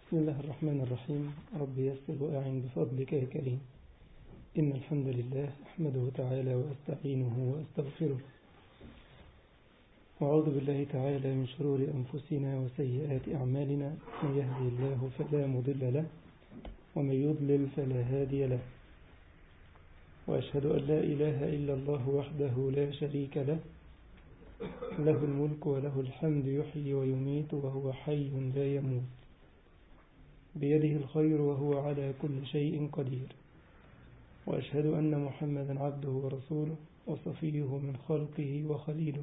بسم الله الرحمن الرحيم رب يسر وأعن بفضلك يا كريم إن الحمد لله أحمده تعالى وأستعينه وأستغفره وأعوذ بالله تعالى من شرور أنفسنا وسيئات أعمالنا من يهدي الله فلا مضل له ومن يضلل فلا هادي له وأشهد أن لا إله إلا الله وحده لا شريك له له الملك وله الحمد يحيي ويميت وهو حي لا يموت بيده الخير وهو على كل شيء قدير وأشهد أن محمدا عبده ورسوله وصفيه من خلقه وخليله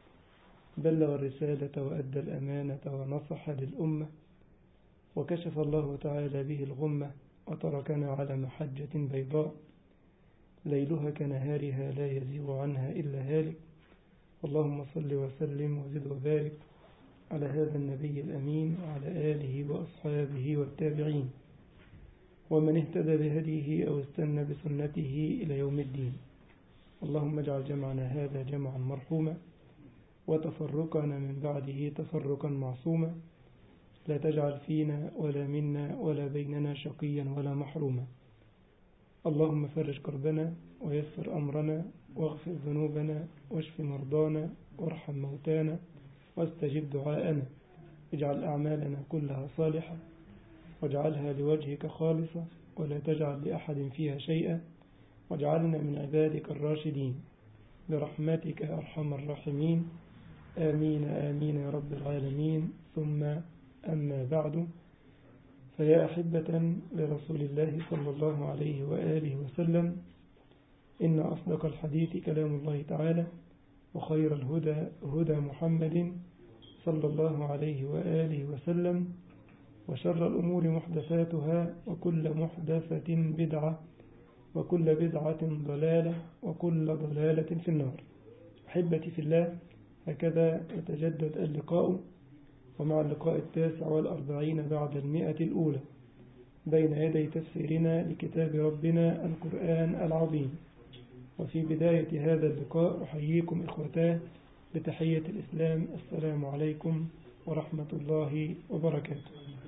بلغ الرسالة وأدى الأمانة ونصح للأمة وكشف الله تعالى به الغمة وتركنا على محجة بيضاء ليلها كنهارها لا يزيغ عنها إلا هالك اللهم صل وسلم وزد وبارك على هذا النبي الأمين وعلى آله وأصحابه والتابعين ومن اهتدى بهديه أو استنى بسنته إلى يوم الدين اللهم اجعل جمعنا هذا جمعا مرحوما وتفرقنا من بعده تفرقا معصوما لا تجعل فينا ولا منا ولا بيننا شقيا ولا محروما اللهم فرج كربنا ويسر أمرنا واغفر ذنوبنا واشف مرضانا وارحم موتانا واستجب دعاءنا اجعل أعمالنا كلها صالحة واجعلها لوجهك خالصة ولا تجعل لأحد فيها شيئا واجعلنا من عبادك الراشدين برحمتك أرحم الراحمين آمين آمين يا رب العالمين ثم أما بعد فيا أحبة لرسول الله صلى الله عليه وآله وسلم إن أصدق الحديث كلام الله تعالى وخير الهدى هدى محمد صلى الله عليه وآله وسلم وشر الأمور محدثاتها وكل محدثة بدعة وكل بدعة ضلالة وكل ضلالة في النار أحبتي في الله هكذا يتجدد اللقاء ومع اللقاء التاسع والأربعين بعد المئة الأولى بين يدي تفسيرنا لكتاب ربنا القرآن العظيم وفي بداية هذا اللقاء أحييكم إخوتاه بتحية الإسلام السلام عليكم ورحمة الله وبركاته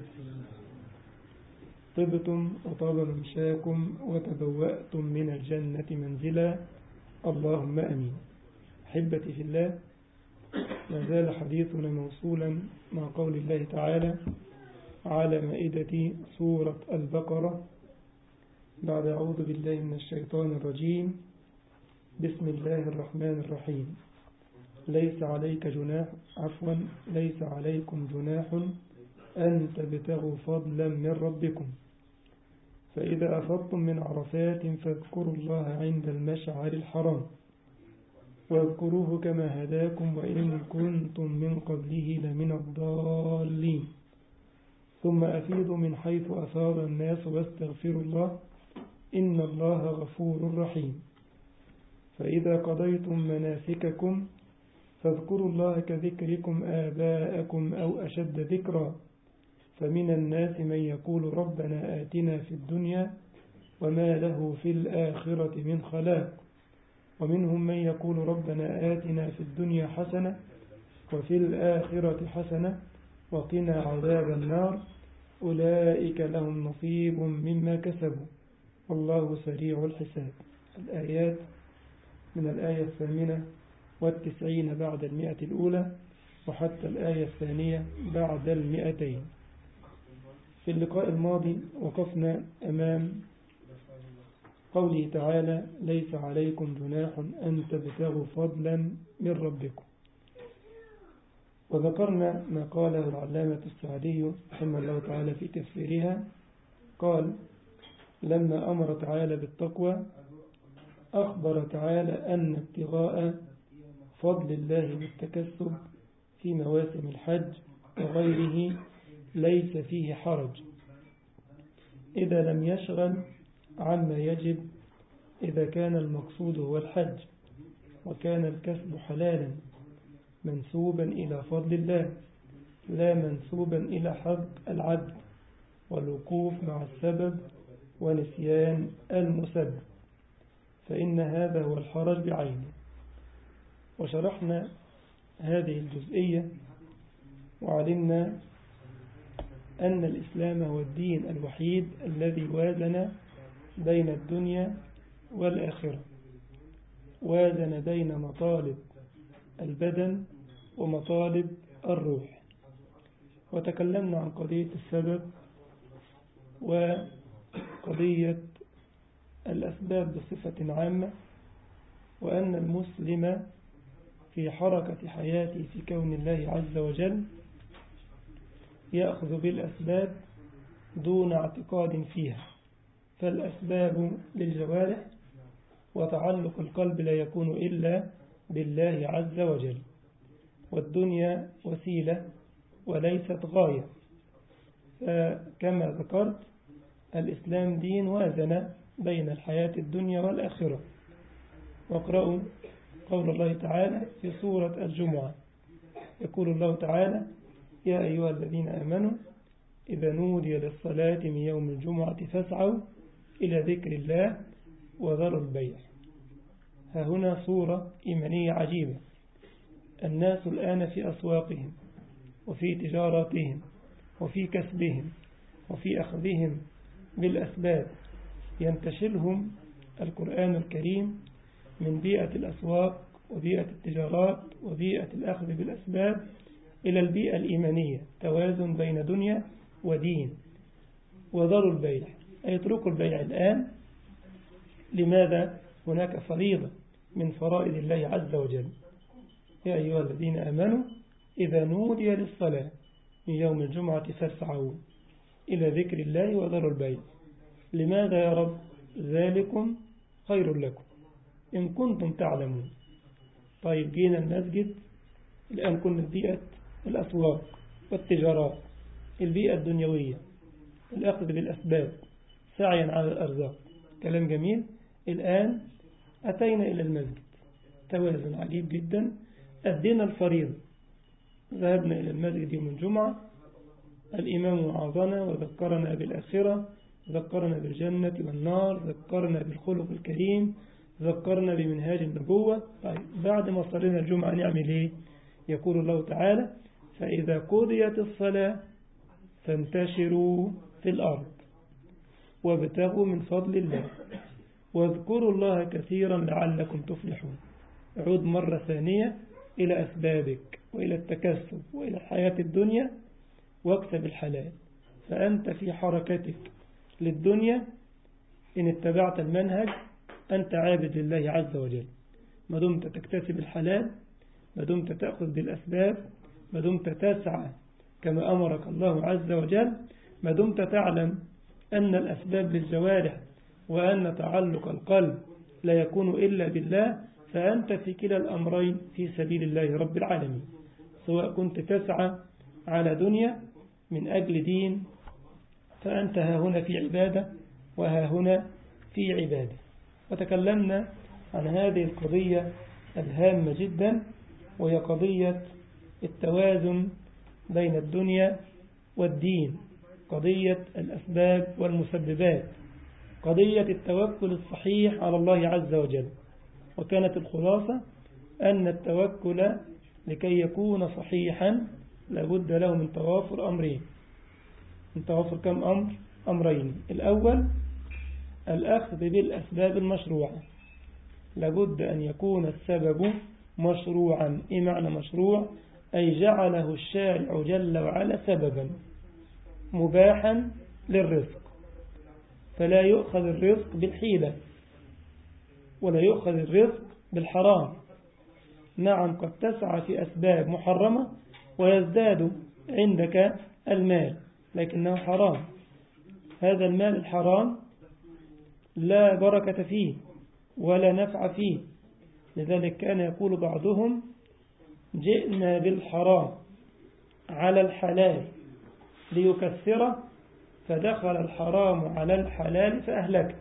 طبتم وطاب ممشاكم وتبوأتم من الجنة منزلا اللهم أمين أحبتي في الله ما زال حديثنا موصولا مع قول الله تعالى على مائدة سورة البقرة بعد أعوذ بالله من الشيطان الرجيم بسم الله الرحمن الرحيم ليس عليك جناح عفوا ليس عليكم جناح أن تبتغوا فضلا من ربكم فإذا أفضتم من عرفات فاذكروا الله عند المشعر الحرام واذكروه كما هداكم وإن كنتم من قبله لمن الضالين ثم أفيضوا من حيث أفاض الناس واستغفروا الله إن الله غفور رحيم فإذا قضيتم مناسككم فاذكروا الله كذكركم آباءكم أو أشد ذكرا فمن الناس من يقول ربنا آتنا في الدنيا وما له في الآخرة من خلاق ومنهم من يقول ربنا آتنا في الدنيا حسنة وفي الآخرة حسنة وقنا عذاب النار أولئك لهم نصيب مما كسبوا والله سريع الحساب الآيات من الآية الثامنة والتسعين بعد المئة الأولى وحتى الآية الثانية بعد المئتين في اللقاء الماضي وقفنا أمام قوله تعالى ليس عليكم جناح أن تبتغوا فضلا من ربكم وذكرنا ما قاله العلامة السعدي رحمه الله تعالى في تفسيرها قال لما أمر تعالى بالتقوى أخبر تعالى أن ابتغاء فضل الله والتكسب في مواسم الحج وغيره ليس فيه حرج إذا لم يشغل عما يجب إذا كان المقصود هو الحج وكان الكسب حلالا منسوبا إلى فضل الله لا منسوبا إلى حق العبد والوقوف مع السبب ونسيان المسبب فإن هذا هو الحرج بعينه وشرحنا هذه الجزئية وعلمنا أن الإسلام هو الدين الوحيد الذي وازن بين الدنيا والآخرة وازن بين مطالب البدن ومطالب الروح وتكلمنا عن قضية السبب وقضية الأسباب بصفة عامة وأن المسلم في حركة حياته في كون الله عز وجل يأخذ بالأسباب دون اعتقاد فيها فالأسباب للجوارح وتعلق القلب لا يكون إلا بالله عز وجل والدنيا وسيلة وليست غاية فكما ذكرت الإسلام دين وازن بين الحياة الدنيا والآخرة واقرأوا قول الله تعالى في سورة الجمعة يقول الله تعالى يا أيها الذين آمنوا إذا نودي للصلاة من يوم الجمعة فاسعوا إلى ذكر الله وذروا البيع ها هنا صورة إيمانية عجيبة الناس الآن في أسواقهم وفي تجاراتهم وفي كسبهم وفي أخذهم بالأسباب ينتشلهم القرآن الكريم من بيئة الأسواق وبيئة التجارات وبيئة الأخذ بالأسباب إلى البيئة الإيمانية توازن بين دنيا ودين وذروا البيع أي اتركوا البيع الآن لماذا هناك فريضة من فرائض الله عز وجل يا أيها الذين آمنوا إذا نودي للصلاة من يوم الجمعة فاسعوا إلى ذكر الله وذروا البيع لماذا يا رب ذلكم خير لكم إن كنتم تعلمون طيب جينا المسجد الآن كنا في بيئة الأسواق والتجارات البيئة الدنيوية الأخذ بالأسباب سعيا على الأرزاق كلام جميل الآن أتينا إلى المسجد توازن عجيب جدا أدينا الفريضة ذهبنا إلى المسجد يوم الجمعة الإمام وعظنا وذكرنا بالآخرة ذكرنا بالجنة والنار ذكرنا بالخلق الكريم ذكرنا بمنهاج النبوة طيب بعد ما صلينا الجمعة نعمل إيه يقول الله تعالى فإذا قضيت الصلاة فانتشروا في الأرض وابتغوا من فضل الله واذكروا الله كثيرا لعلكم تفلحون عود مرة ثانية إلى أسبابك وإلى التكسب وإلى الحياة الدنيا واكسب الحلال فأنت في حركتك للدنيا إن اتبعت المنهج أنت عابد لله عز وجل ما دمت تكتسب الحلال ما دمت تأخذ بالأسباب ما دمت تسعى كما أمرك الله عز وجل ما دمت تعلم أن الأسباب للجوارح وأن تعلق القلب لا يكون إلا بالله فأنت في كلا الأمرين في سبيل الله رب العالمين سواء كنت تسعى على دنيا من أجل دين فأنت ها هنا في عبادة وها هنا في عبادة وتكلمنا عن هذه القضية الهامة جدا وهي قضية التوازن بين الدنيا والدين قضية الأسباب والمسببات قضية التوكل الصحيح على الله عز وجل وكانت الخلاصة أن التوكل لكي يكون صحيحا لابد له من توافر أمرين من توافر كم أمر أمرين الأول الأخذ بالأسباب المشروعة لابد أن يكون السبب مشروعا إيه معنى مشروع أي جعله الشارع جل وعلا سببا مباحا للرزق فلا يؤخذ الرزق بالحيلة ولا يؤخذ الرزق بالحرام نعم قد تسعى في أسباب محرمة ويزداد عندك المال لكنه حرام هذا المال الحرام لا بركة فيه ولا نفع فيه لذلك كان يقول بعضهم جئنا بالحرام على الحلال ليكثره فدخل الحرام على الحلال فأهلك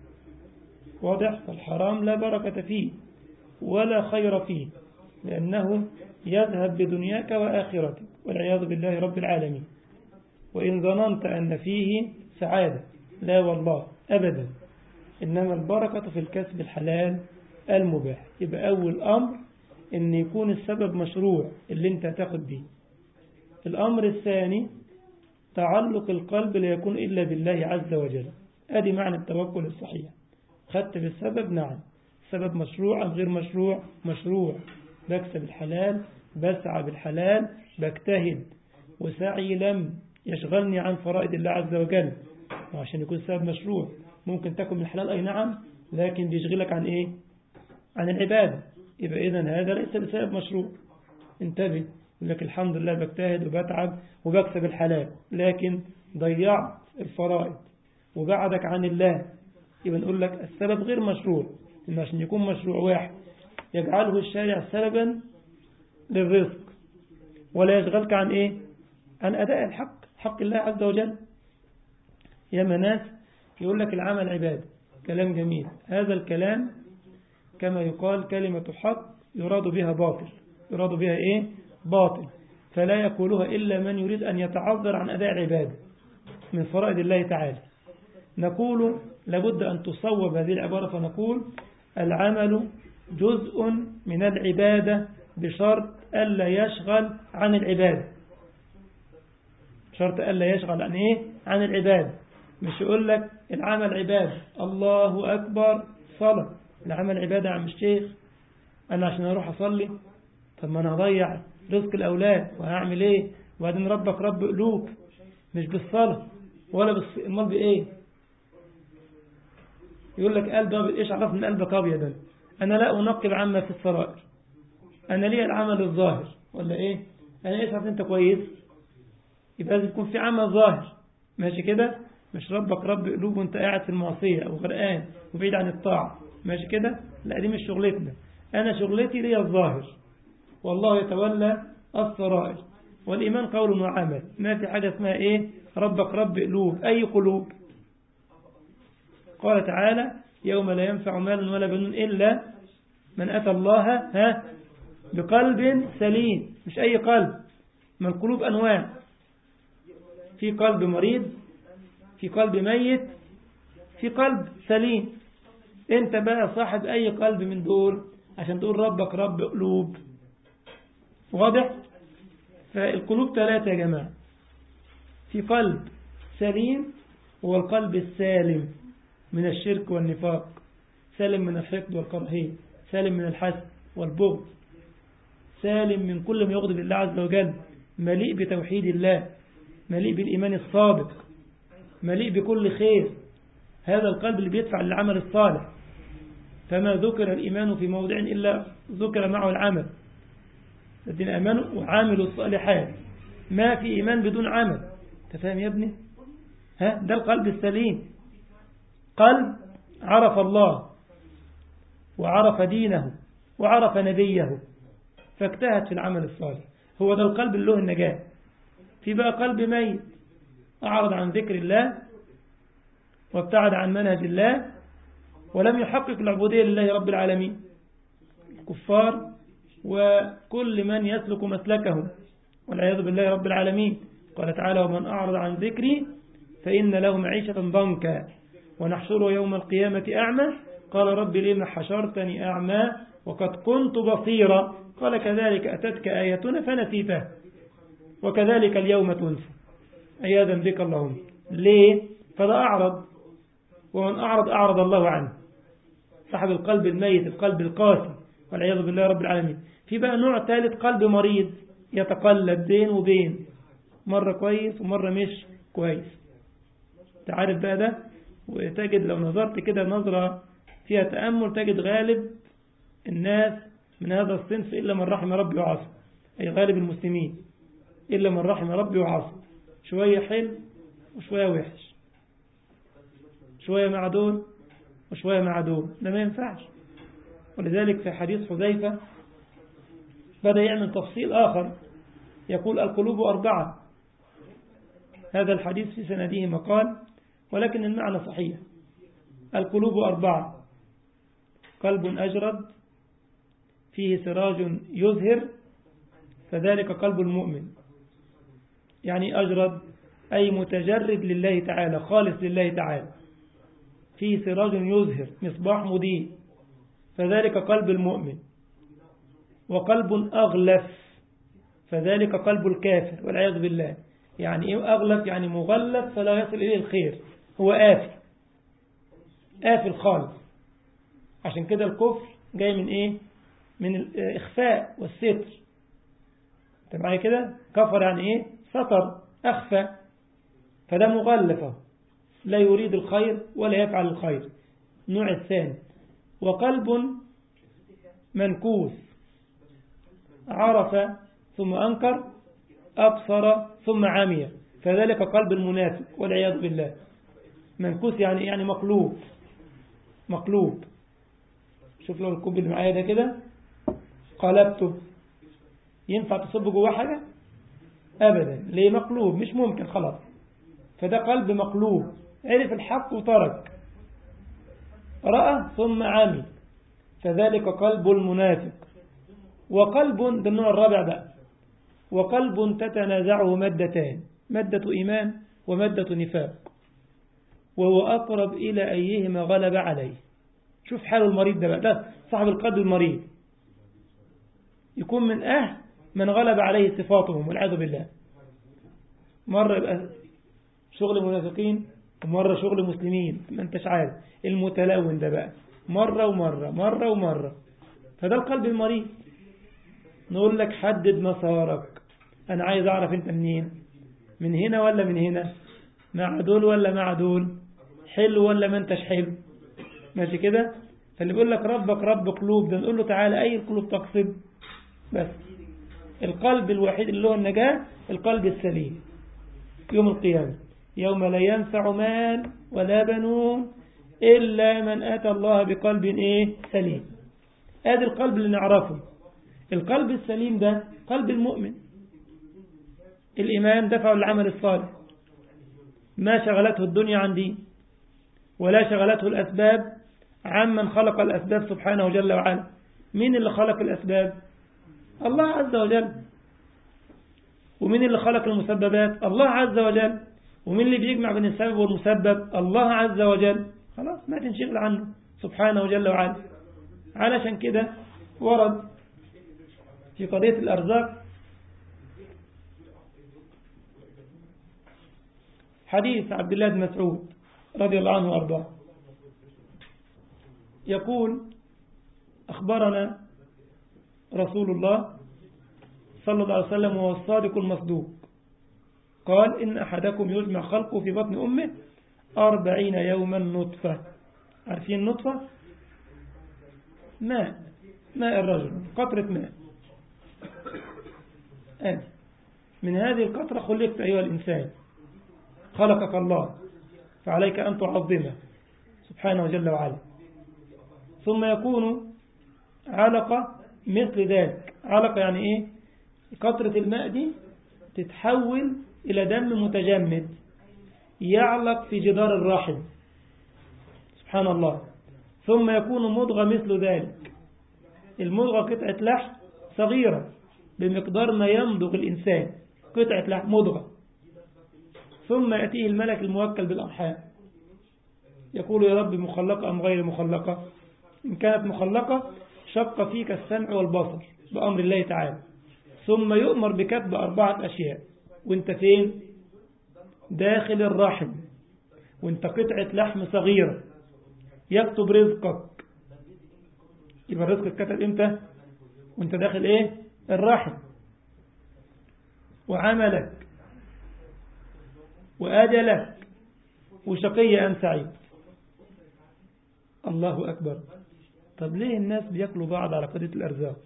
واضح فالحرام لا بركة فيه ولا خير فيه لأنه يذهب بدنياك وآخرتك والعياذ بالله رب العالمين وإن ظننت أن فيه سعادة لا والله أبدا إنما البركة في الكسب الحلال المباح يبقى أول أمر إن يكون السبب مشروع اللي انت هتاخد به الأمر الثاني تعلق القلب لا يكون إلا بالله عز وجل أدي معنى التوكل الصحيح خدت بالسبب نعم السبب مشروع أم غير مشروع مشروع بكسب الحلال بسعى بالحلال بجتهد وسعي لم يشغلني عن فرائض الله عز وجل وعشان يكون السبب مشروع ممكن تكن من الحلال أي نعم لكن بيشغلك عن إيه عن العبادة يبقى إذن هذا ليس بسبب مشروع انتبه يقول لك الحمد لله بجتهد وبتعب وبكسب الحلال لكن ضيعت الفرائض وبعدك عن الله يبقى نقول لك السبب غير مشروع إن عشان يكون مشروع واحد يجعله الشارع سببا للرزق ولا يشغلك عن إيه عن أداء الحق حق الله عز وجل يا مناس يقول لك العمل عبادة كلام جميل هذا الكلام كما يقال كلمة حق يراد بها باطل يراد بها إيه باطل فلا يقولها إلا من يريد أن يتعذر عن أداء العبادة من فرائض الله تعالى نقول لابد أن تصوب هذه العبارة فنقول العمل جزء من العبادة بشرط ألا يشغل عن العبادة شرط ألا يشغل عن إيه عن العبادة مش يقول لك العمل عبادة الله أكبر صلاة العمل عبادة عم الشيخ أنا عشان أروح أصلي طب ما أنا هضيع رزق الأولاد وهعمل إيه وبعدين ربك رب قلوب مش بالصلاة ولا بالمال بإيه يقول لك قلب أبيض إيش عرف من قلبك أبيض أنا لا أنقب عما في السرائر أنا لي العمل الظاهر ولا إيه أنا إيش عرف أنت كويس يبقى لازم يكون في عمل ظاهر ماشي كده مش ربك رب قلوب وانت قاعد في المعصية أو غرقان وبعيد عن الطاعة ماشي كده لا دي مش شغلتنا أنا شغلتي لي الظاهر والله يتولى السرائر والإيمان قول وعمل ما في حاجة اسمها إيه ربك رب قلوب أي قلوب قال تعالى يوم لا ينفع مال ولا بنون إلا من أتى الله ها بقلب سليم مش أي قلب ما القلوب أنواع في قلب مريض في قلب ميت في قلب سليم انت بقى صاحب أي قلب من دول عشان تقول ربك رب قلوب واضح فالقلوب ثلاثة يا جماعة في قلب سليم هو القلب السالم من الشرك والنفاق سالم من الحقد والكراهية سالم من الحسد والبغض سالم من كل ما يغضب الله عز وجل مليء بتوحيد الله مليء بالإيمان الصادق مليء بكل خير هذا القلب اللي بيدفع للعمل الصالح فما ذكر الإيمان في موضع إلا ذكر معه العمل الذين أمنوا وعاملوا الصالحات ما في إيمان بدون عمل تفهم يا ابني ها ده القلب السليم قلب عرف الله وعرف دينه وعرف نبيه فاجتهد في العمل الصالح هو ده القلب اللي له النجاة في بقى قلب ميت أعرض عن ذكر الله وابتعد عن منهج الله ولم يحقق العبودية لله رب العالمين الكفار وكل من يسلك مسلكهم والعياذ بالله رب العالمين قال تعالى ومن أعرض عن ذكري فإن له معيشة ضنكا ونحشره يوم القيامة أعمى قال رب لما حشرتني أعمى وقد كنت بصيرا قال كذلك أتتك آياتنا فنسيتها وكذلك اليوم تنسى عياذا بك اللهم ليه فده أعرض ومن أعرض أعرض الله عنه صاحب القلب الميت القلب القاسي والعياذ بالله رب العالمين في بقى نوع ثالث قلب مريض يتقلب بين وبين مرة كويس ومرة مش كويس تعرف بقى ده وتجد لو نظرت كده نظرة فيها تأمل تجد غالب الناس من هذا الصنف إلا من رحم ربي وعصى أي غالب المسلمين إلا من رحم ربي وعصى شوية حلو وشوية وحش شوية مع دول وشوية مع دول ده ما ينفعش ولذلك في حديث حذيفة بدأ يعمل تفصيل آخر يقول القلوب أربعة هذا الحديث في سنده مقال ولكن المعنى صحيح القلوب أربعة قلب أجرد فيه سراج يزهر فذلك قلب المؤمن يعني أجرد أي متجرد لله تعالى خالص لله تعالى فيه سراج يزهر مصباح مضيء فذلك قلب المؤمن وقلب أغلف فذلك قلب الكافر والعياذ بالله يعني إيه أغلق يعني مغلق فلا يصل إليه الخير هو آفي آفي الخالص عشان كده الكفر جاي من إيه من الإخفاء والستر انت معايا كده كفر يعني إيه ستر أخفى فده مغلفة لا يريد الخير ولا يفعل الخير النوع الثاني وقلب منكوس عرف ثم أنكر أبصر ثم عمي فذلك قلب المنافق والعياذ بالله منكوس يعني يعني مقلوب مقلوب شوف لو الكوب اللي معايا ده كده قلبته ينفع تصب جواه حاجة أبدا ليه مقلوب مش ممكن خلاص فده قلب مقلوب عرف الحق وترك رأى ثم عمي فذلك قلب المنافق وقلب ده النوع الرابع بقى وقلب تتنازعه مادتان مادة إيمان ومادة نفاق وهو أقرب إلى أيهما غلب عليه شوف حال المريض ده بقى ده صاحب القلب المريض يكون من أهل من غلب عليه صفاتهم والعياذ بالله مرة يبقى شغل منافقين ومرة شغل مسلمين ما انتش عارف المتلون ده بقى مرة ومرة مرة ومرة فده القلب المريض نقول لك حدد مسارك أنا عايز أعرف أنت منين من هنا ولا من هنا مع دول ولا مع دول حلو ولا ما انتش حلو ماشي كده فاللي بيقول لك ربك رب قلوب ده نقول له تعالى أي القلوب تقصد بس القلب الوحيد اللي هو النجاة القلب السليم يوم القيامة يوم لا ينفع مال ولا بنون إلا من أتى الله بقلب إيه سليم هذا القلب اللي نعرفه القلب السليم ده قلب المؤمن الإيمان دفع العمل الصالح ما شغلته الدنيا عن دين ولا شغلته الأسباب عمن خلق الأسباب سبحانه جل وعلا مين اللي خلق الأسباب الله عز وجل ومين اللي خلق المسببات الله عز وجل ومين اللي بيجمع بين السبب والمسبب الله عز وجل خلاص ما تنشغل عنه سبحانه جل وعلا علشان كده ورد في قضية الأرزاق حديث عبد الله بن مسعود رضي الله عنه وأرضاه يقول أخبرنا رسول الله صلى الله عليه وسلم وهو الصادق المصدوق قال إن أحدكم يجمع خلقه في بطن أمه أربعين يوما نطفة عارفين نطفة ماء ماء الرجل قطرة ماء آه. من هذه القطرة خلقت أيها الإنسان خلقك الله فعليك أن تعظمه سبحانه جل وعلا ثم يكون علقة مثل ذلك علقة يعني إيه قطرة الماء دي تتحول إلى دم متجمد يعلق في جدار الرحم سبحان الله ثم يكون مضغة مثل ذلك المضغة قطعة لحم صغيرة بمقدار ما يمضغ الإنسان قطعة لحم مضغة ثم يأتيه الملك الموكل بالأرحام يقول يا رب مخلقة أم غير مخلقة إن كانت مخلقة شق فيك السمع والبصر بأمر الله تعالى ثم يؤمر بكتب أربعة أشياء وانت فين داخل الرحم وانت قطعة لحم صغيرة يكتب رزقك يبقى الرزق اتكتب امتى وانت داخل ايه الرحم وعملك وأجلك وشقي أم سعيد الله أكبر طب ليه الناس بياكلوا بعض على قضية الأرزاق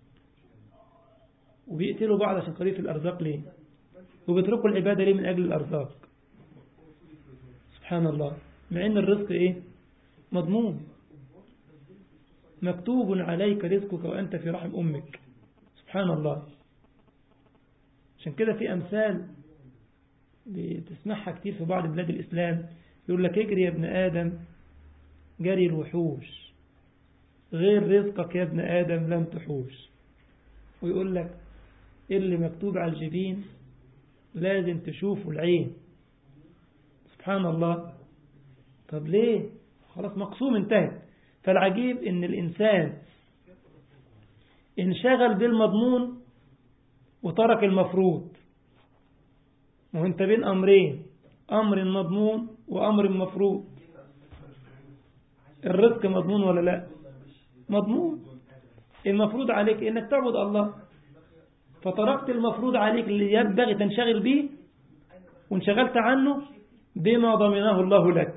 وبيقتلوا بعض عشان قضية الأرزاق ليه وبيتركوا العبادة ليه من أجل الأرزاق سبحان الله مع أن الرزق إيه مضمون مكتوب عليك رزقك وأنت في رحم أمك سبحان الله عشان كده في أمثال بتسمعها كتير في بعض بلاد الإسلام يقول لك اجري يا ابن آدم جري الوحوش غير رزقك يا ابن آدم لم تحوش ويقول لك اللي مكتوب على الجبين لازم تشوفه العين سبحان الله طب ليه خلاص مقسوم انتهت فالعجيب ان الإنسان انشغل بالمضمون وترك المفروض ما هو انت بين أمرين أمر مضمون وأمر مفروض الرزق مضمون ولا لا مضمون المفروض عليك انك تعبد الله فتركت المفروض عليك اللي ينبغي تنشغل به وانشغلت عنه بما ضمنه الله لك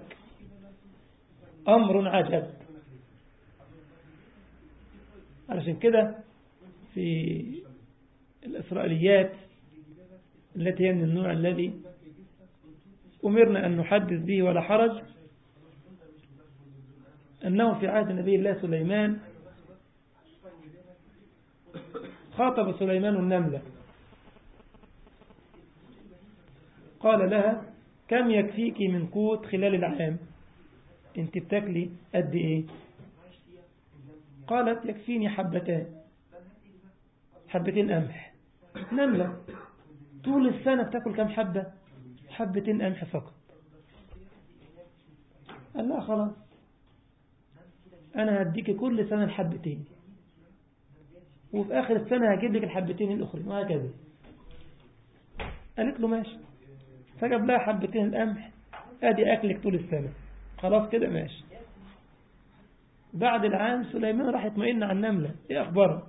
أمر عجب علشان كده في الإسرائيليات التي هي من النوع الذي أمرنا أن نحدث به ولا حرج أنه في عهد نبي الله سليمان خاطب سليمان النملة قال لها كم يكفيك من قوت خلال العام انت بتاكلي قد ايه قالت يكفيني حبتان حبتين قمح نملة طول السنة بتاكل كم حبة حبتين قمح فقط قال لا خلاص أنا هديك كل سنة الحبتين وفي آخر السنة هجيب لك الحبتين الأخرين وهكذا قالت له ماشي فجاب لها حبتين القمح ادي أكلك طول السنة خلاص كده ماشي بعد العام سليمان راح يطمئن على النملة ايه أخبارها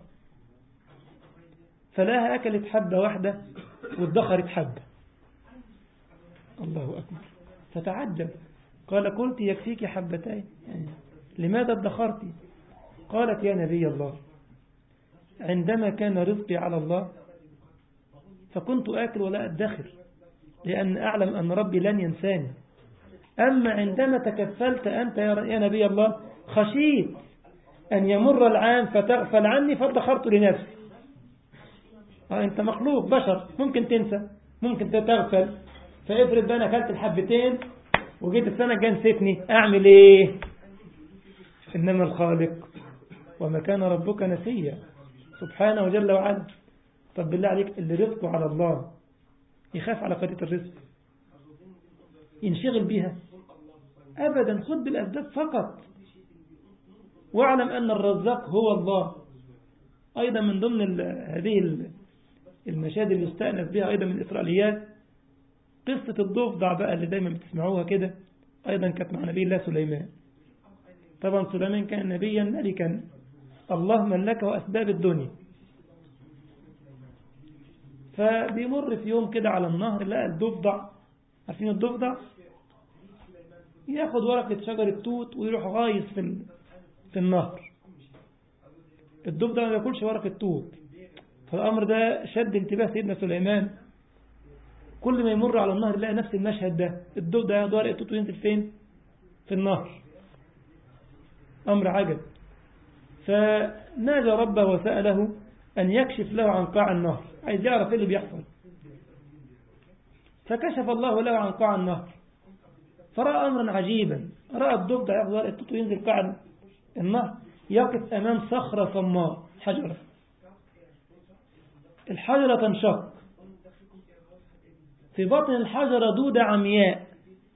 فلاها أكلت حبة واحدة وادخرت حبة الله أكبر فتعجب قال قلت يكفيك حبتين يعني لماذا ادخرتي قالت يا نبي الله عندما كان رزقي على الله فكنت آكل ولا أدخر لأن أعلم أن ربي لن ينساني أما عندما تكفلت أنت يا نبي الله خشيت أن يمر العام فتغفل عني فادخرت لنفسي آه أنت مخلوق بشر ممكن تنسى ممكن تغفل فافرض أنا أكلت الحبتين وجيت السنة الجاية نسيتني أعمل إيه إنما الخالق وما كان ربك نسيا سبحانه وجل وعلا طب بالله عليك اللي رزقه على الله يخاف على قضية الرزق ينشغل بها أبدا خذ بالأسباب فقط واعلم أن الرزاق هو الله أيضا من ضمن هذه المشاهد اللي يستأنس بها أيضا من الإسرائيليات قصة الضفدع بقى اللي دايما بتسمعوها كده أيضا كانت مع نبي الله سليمان طبعا سليمان كان نبيا ملكا الله ملكه أسباب الدنيا فبيمر في يوم كده على النهر لقى الضفدع عارفين الضفدع ياخد ورقة شجرة توت ويروح غايص في في النهر الضفدع ما بياكلش ورقة توت فالأمر ده شد انتباه سيدنا سليمان كل ما يمر على النهر يلاقي نفس المشهد ده الضفدع ياخد ورقة توت وينزل فين في النهر أمر عجب فنادى ربه وسأله أن يكشف له عن قاع النهر عايز يعرف ايه اللي بيحصل فكشف الله له عن قاع النهر فرأى أمرا عجيبا رأى الضفدع ياخذ ورقة توت وينزل قاع النهر يقف أمام صخرة صماء حجرة الحجرة تنشق في بطن الحجرة دودة عمياء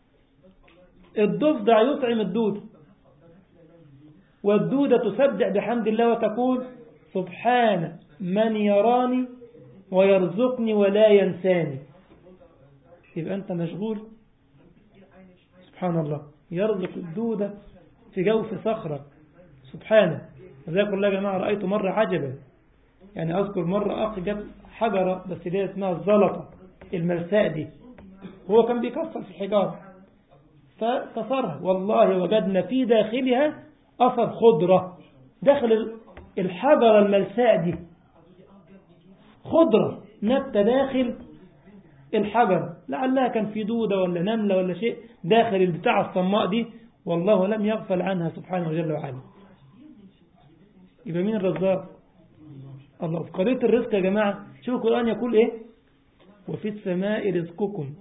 الضفدع يطعم الدودة والدودة تسبح بحمد الله وتقول سبحان من يراني ويرزقني ولا ينساني يبقى أنت مشغول سبحان الله يرزق الدودة في جوف صخرة سبحانه وذلك الله يا جماعة رأيت مرة عجبا يعني أذكر مرة أخ جاب حجرة بس دي اسمها الزلطة المرساء دي هو كان بيكسر في الحجارة فكسرها والله وجدنا في داخلها أثر خضرة داخل الحجرة الملساء دي خضرة نبتة داخل الحجر لعلها كان في دودة ولا نملة ولا شيء داخل البتاع الصماء دي والله لم يغفل عنها سبحانه وجل وعلا يبقى مين الرزاق الله في قضية الرزق يا جماعة شوفوا القرآن يقول ايه وفي السماء رزقكم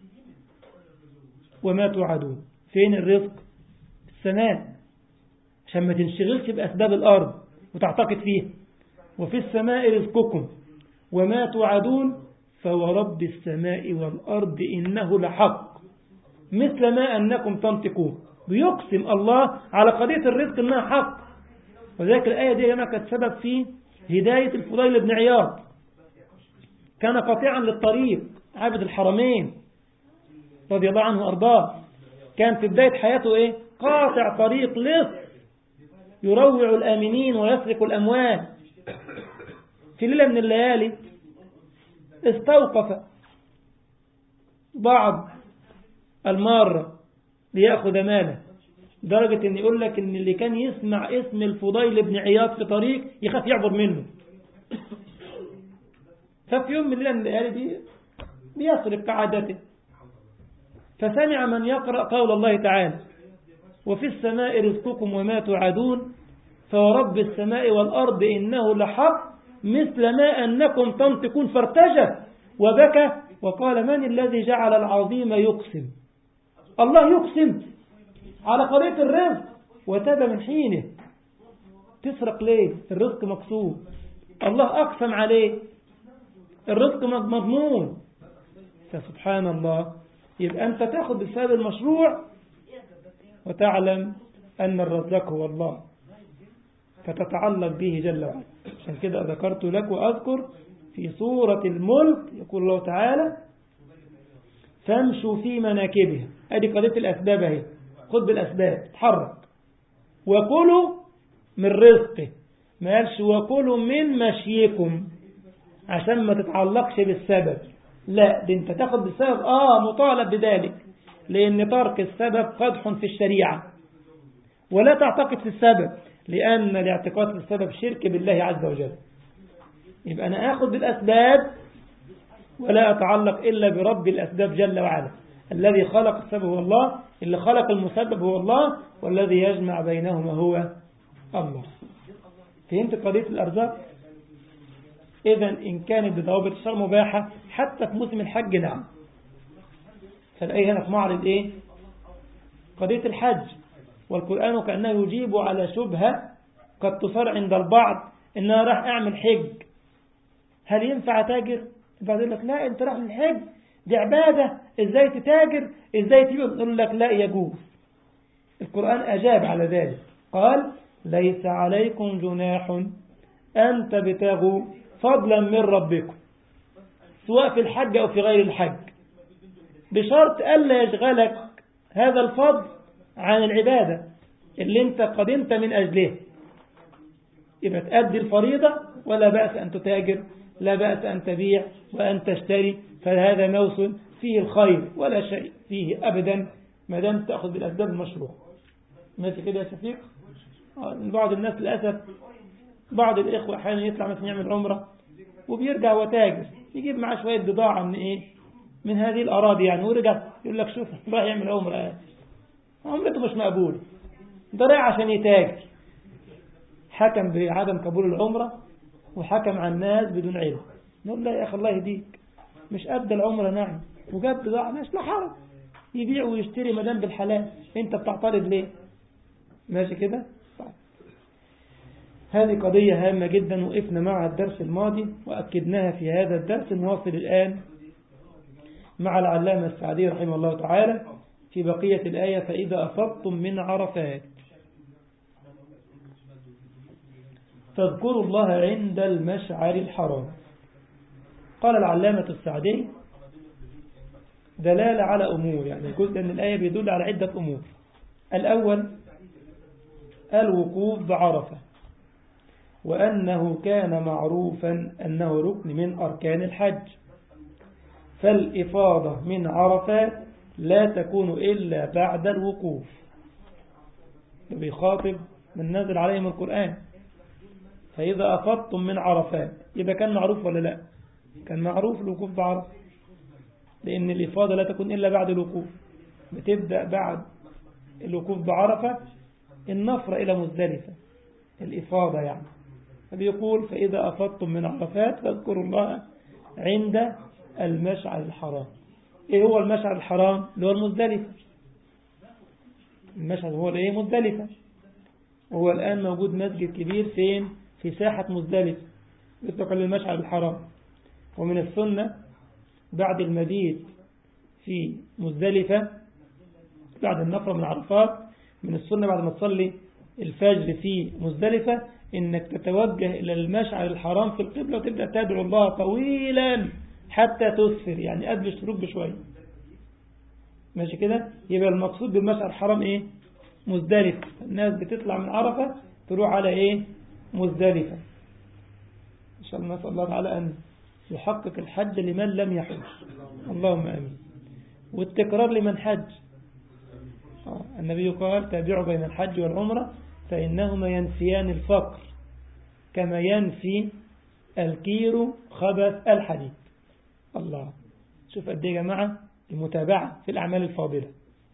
وما توعدون فين الرزق السماء عشان ما تنشغلش بأسباب الأرض وتعتقد فيها وفي السماء رزقكم وما توعدون فورب السماء والأرض إنه لحق مثل ما أنكم تنطقون بيقسم الله على قضية الرزق إنها حق وذلك الآية دي هنا كانت سبب في هداية الفضيل بن عياض كان قاطعا للطريق عابد الحرمين رضي الله عنه وأرضاه كان في بداية حياته إيه قاطع طريق لص يروع الآمنين ويسرق الأموال في ليلة من الليالي استوقف بعض المارة ليأخذ ماله درجة ان يقول لك ان اللي كان يسمع اسم الفضيل بن عياض في طريق يخاف يعبر منه ففي يوم من الليل الليالي دي بيسرق كعادته فسمع من يقرأ قول الله تعالى وفي السماء رزقكم وما توعدون فورب السماء والأرض إنه لحق مثل ما أنكم تنطقون فارتجى وبكى وقال من الذي جعل العظيم يقسم الله يقسم على قضية الرزق وتاب من حينه تسرق ليه الرزق مقسوم الله أقسم عليه الرزق مضمون فسبحان الله يبقى أنت تاخذ بسبب المشروع وتعلم أن الرزاق هو الله فتتعلق به جل وعلا عشان كده ذكرت لك وأذكر في سورة الملك يقول الله تعالى فامشوا في مناكبها ادي قضية الأسباب اهي خذ بالأسباب تحرك وكلوا من رزقه ما قالش وكلوا من مشيكم عشان ما تتعلقش بالسبب لا دي انت تاخد بالسبب اه مطالب بذلك لان ترك السبب قدح في الشريعة ولا تعتقد في السبب لأن الاعتقاد في السبب شرك بالله عز وجل يبقى أنا آخذ بالأسباب ولا أتعلق إلا برب الأسباب جل وعلا الذي خلق السبب هو الله اللي خلق المسبب هو الله والذي يجمع بينهما هو الله فهمت قضية الأرزاق إذا إن كانت بضوابط الشر مباحة حتى في موسم الحج نعم فالآية هنا في معرض إيه قضية الحج والقرآن كأنه يجيب على شبهة قد تصار عند البعض إنها راح أعمل حج هل ينفع تاجر البعض يقول لك لا أنت راح للحج دي عبادة إزاي تتاجر إزاي تبيع يقول لك لا يجوز القرآن أجاب على ذلك قال ليس عليكم جناح أن تبتغوا فضلا من ربكم سواء في الحج أو في غير الحج بشرط ألا يشغلك هذا الفضل عن العبادة اللي انت قدمت من أجله يبقى تأدي الفريضة ولا بأس أن تتاجر لا بأس أن تبيع وأن تشتري فهذا موسم فيه الخير ولا شيء فيه أبدا ما دام تأخذ بالأسباب المشروع ماشي كده يا شفيق بعض الناس للأسف بعض الإخوة أحيانا يطلع مثلا يعمل عمرة وبيرجع وتاجر يجيب معاه شوية بضاعة من إيه من هذه الأراضي يعني ورجع يقول لك شوف راح يعمل عمرة عمرته مش مقبولة ده رايح عشان يتاجر حكم بعدم قبول العمرة وحكم على الناس بدون علم نقول لا يا أخي الله يهديك مش أدى العمرة نعم وجاب بضاعة مش لا حرج يبيع ويشتري مدام بالحلال انت بتعترض ليه ماشي كده طيب. هذه قضية هامة جدا وقفنا معها الدرس الماضي وأكدناها في هذا الدرس نواصل الآن مع العلامة السعدي رحمه الله تعالى في بقية الآية فإذا أفضتم من عرفات فاذكروا الله عند المشعر الحرام قال العلامة السعدي دلالة على أمور يعني جزء من الآية بيدل على عدة أمور الأول الوقوف بعرفة وأنه كان معروفا أنه ركن من أركان الحج فالإفاضة من عرفات لا تكون إلا بعد الوقوف بيخاطب من نازل عليهم القرآن فإذا أفضتم من عرفات إذا كان معروف ولا لا كان معروف الوقوف بعرفة لأن الإفاضة لا تكون إلا بعد الوقوف بتبدأ بعد الوقوف بعرفة النفر إلى مزدلفة الإفاضة يعني فبيقول فإذا أفضتم من عرفات فاذكروا الله عند المشعر الحرام إيه هو المشعر الحرام اللي هو المزدلفة المشعر هو الايه مزدلفة وهو الآن موجود مسجد كبير فين في ساحة مزدلفة يطلق للمشعر الحرام ومن السنة بعد المبيت في مزدلفة بعد النفرة من عرفات من السنة بعد ما تصلي الفجر في مزدلفة انك تتوجه الى المشعر الحرام في القبلة وتبدأ تدعو الله طويلا حتى تسفر يعني قبل الشروق بشوية ماشي كده يبقى المقصود بالمشعر الحرام ايه مزدلفة الناس بتطلع من عرفة تروح على ايه مزدلفة ان شاء الله نسأل الله تعالى ان يحقق الحج لمن لم يحج اللهم امين والتكرار لمن حج النبي قال تابعوا بين الحج والعمرة فإنهما ينفيان الفقر كما ينفي الكير خبث الحديد الله شوف قد ايه يا جماعة المتابعة في الأعمال الفاضلة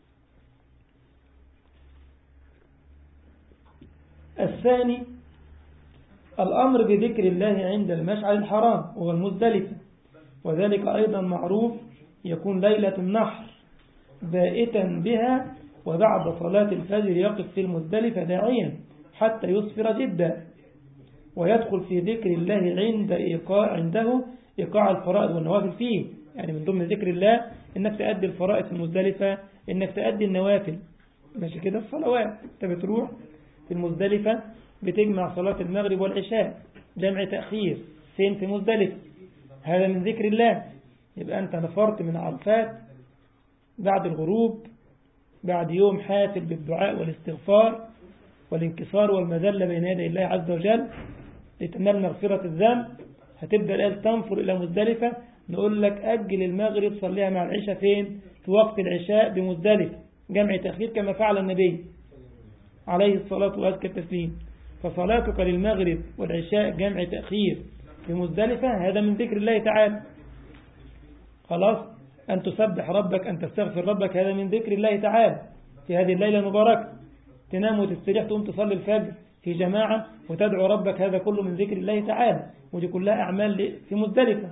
الثاني الأمر بذكر الله عند المشعر الحرام وهو المزدلفة وذلك أيضا معروف يكون ليلة النحر بائتا بها وبعد صلاة الفجر يقف في المزدلفة داعيا حتى يصفر جدا ويدخل في ذكر الله عند إيقاع عنده إيقاع الفرائض والنوافل فيه يعني من ضمن ذكر الله إنك تأدي الفرائض في المزدلفة إنك تأدي النوافل ماشي كده الصلوات أنت بتروح في المزدلفة بتجمع صلاة المغرب والعشاء جمع تأخير فين في مزدلفة هذا من ذكر الله يبقى أنت نفرت من عرفات بعد الغروب بعد يوم حافل بالدعاء والاستغفار والانكسار والمذلة بين يدي الله عز وجل لتنال مغفرة الذنب هتبدأ الآن تنفر إلى مزدلفة نقول لك أجل المغرب صليها مع العشاء فين في وقت العشاء بمزدلفة جمع تأخير كما فعل النبي عليه الصلاة وأزكى التسليم فصلاتك للمغرب والعشاء جمع تأخير في مزدلفة هذا من ذكر الله تعالى خلاص أن تسبح ربك أن تستغفر ربك هذا من ذكر الله تعالى في هذه الليلة المباركة تنام وتستريح تقوم تصلي الفجر في جماعة وتدعو ربك هذا كله من ذكر الله تعالى ودي كلها أعمال في مزدلفة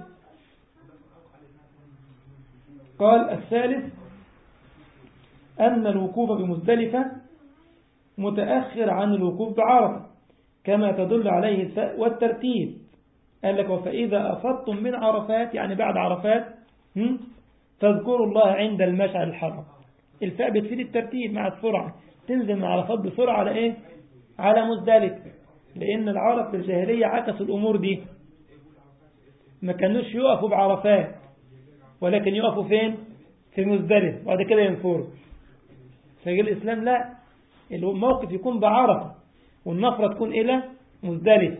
قال الثالث أن الوقوف بمزدلفة متأخر عن الوقوف بعرفة كما تدل عليه الفاء والترتيب قال لك فإذا أفضتم من عرفات يعني بعد عرفات فاذكروا الله عند المشعر الحرام الفاء بتفيد الترتيب مع السرعة تنزل من عرفات بسرعة على إيه على مزدلفة لأن العرب في الجاهلية عكسوا الأمور دي ما كانوش يقفوا بعرفات ولكن يقفوا فين في مزدلفة بعد كده ينفروا فجاء الإسلام لا الموقف يكون بعرفة والنفرة تكون إلى مزدلفة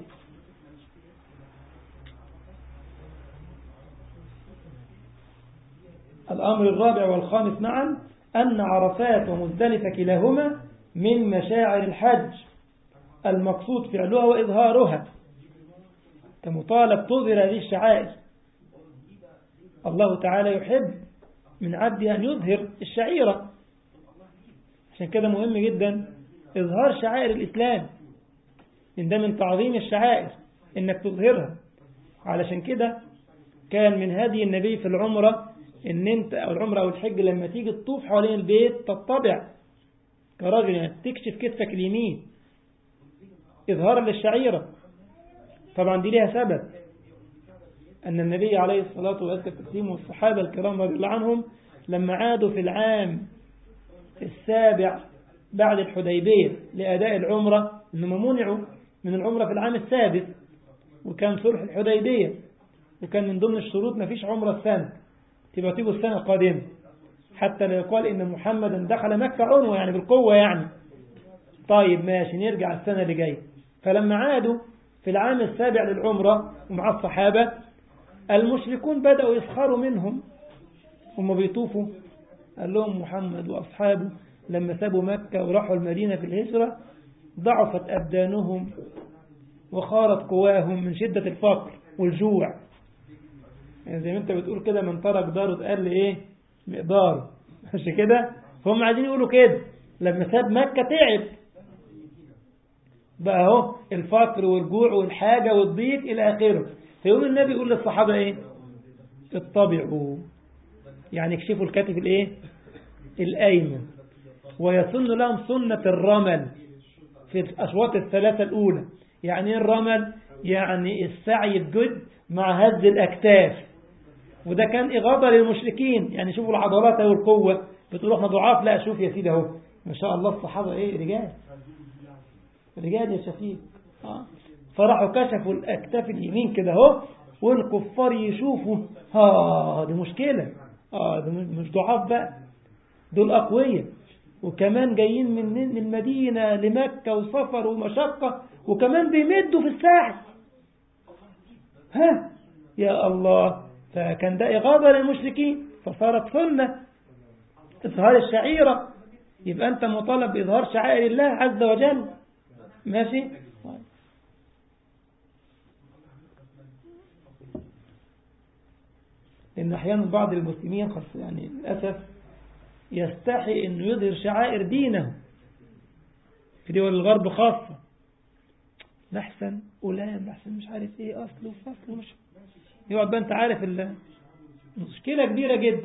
الأمر الرابع والخامس معا أن عرفات ومزدلفة كلاهما من مشاعر الحج المقصود فعلها وإظهارها كمطالب تظهر هذه الشعائر الله تعالى يحب من عبده أن يظهر الشعيرة عشان كده مهم جدا إظهار شعائر الإسلام إن ده من تعظيم الشعائر إنك تظهرها علشان كده كان من هدي النبي في العمرة إن أنت أو العمرة أو الحج لما تيجي تطوف حوالين البيت تطبع كراجل يعني تكشف كتفك اليمين إظهارا للشعيرة طبعا دي ليها سبب أن النبي عليه الصلاة والسلام والصحابة الكرام رضي الله عنهم لما عادوا في العام السابع بعد الحديبية لأداء العمرة إنهم منعوا من العمرة في العام السادس وكان صلح الحديبية وكان من ضمن الشروط ما فيش عمرة السنة تبقى تيجوا السنة القادمة حتى لا يقال إن محمدا دخل مكة عنوة يعني بالقوة يعني طيب ماشي نرجع السنة اللي جاية فلما عادوا في العام السابع للعمرة ومع الصحابة المشركون بدأوا يسخروا منهم هم بيطوفوا قال لهم محمد وأصحابه لما سابوا مكة وراحوا المدينة في الهجرة ضعفت أبدانهم وخارت قواهم من شدة الفقر والجوع يعني زي ما انت بتقول كده من ترك داره تقل ايه مقداره مش كده فهم عايزين يقولوا كده لما ساب مكة تعب بقى اهو الفقر والجوع والحاجة والضيق إلى آخره فيقول النبي يقول للصحابة ايه اتبعوا يعني اكشفوا الكتف الايه الأيمن ويسن لهم سنة الرمل في الأشواط الثلاثة الأولى يعني ايه الرمل يعني السعي بجد مع هز الأكتاف وده كان إغاظة للمشركين يعني شوفوا العضلات والقوة بتقول احنا ضعاف لا شوف يا سيدي اهو ما شاء الله الصحابة ايه رجال رجال يا شفيق آه. فراحوا كشفوا الأكتاف اليمين كده اهو والكفار يشوفوا ها دي مشكلة اه دي مش ضعاف بقى دول أقوياء وكمان جايين من المدينة لمكة وسفر ومشقة وكمان بيمدوا في الساحل ها يا الله فكان ده إغاظة للمشركين فصارت سنة إظهار الشعيرة يبقى أنت مطالب بإظهار شعائر الله عز وجل ماشي لأن أحيانا بعض المسلمين خاصة يعني للأسف يستحي أنه يظهر شعائر دينه في دول الغرب خاصة لحسن ولام لحسن مش عارف ايه أصل وفصل ومش يقعد بقى أنت عارف مشكلة كبيرة جدا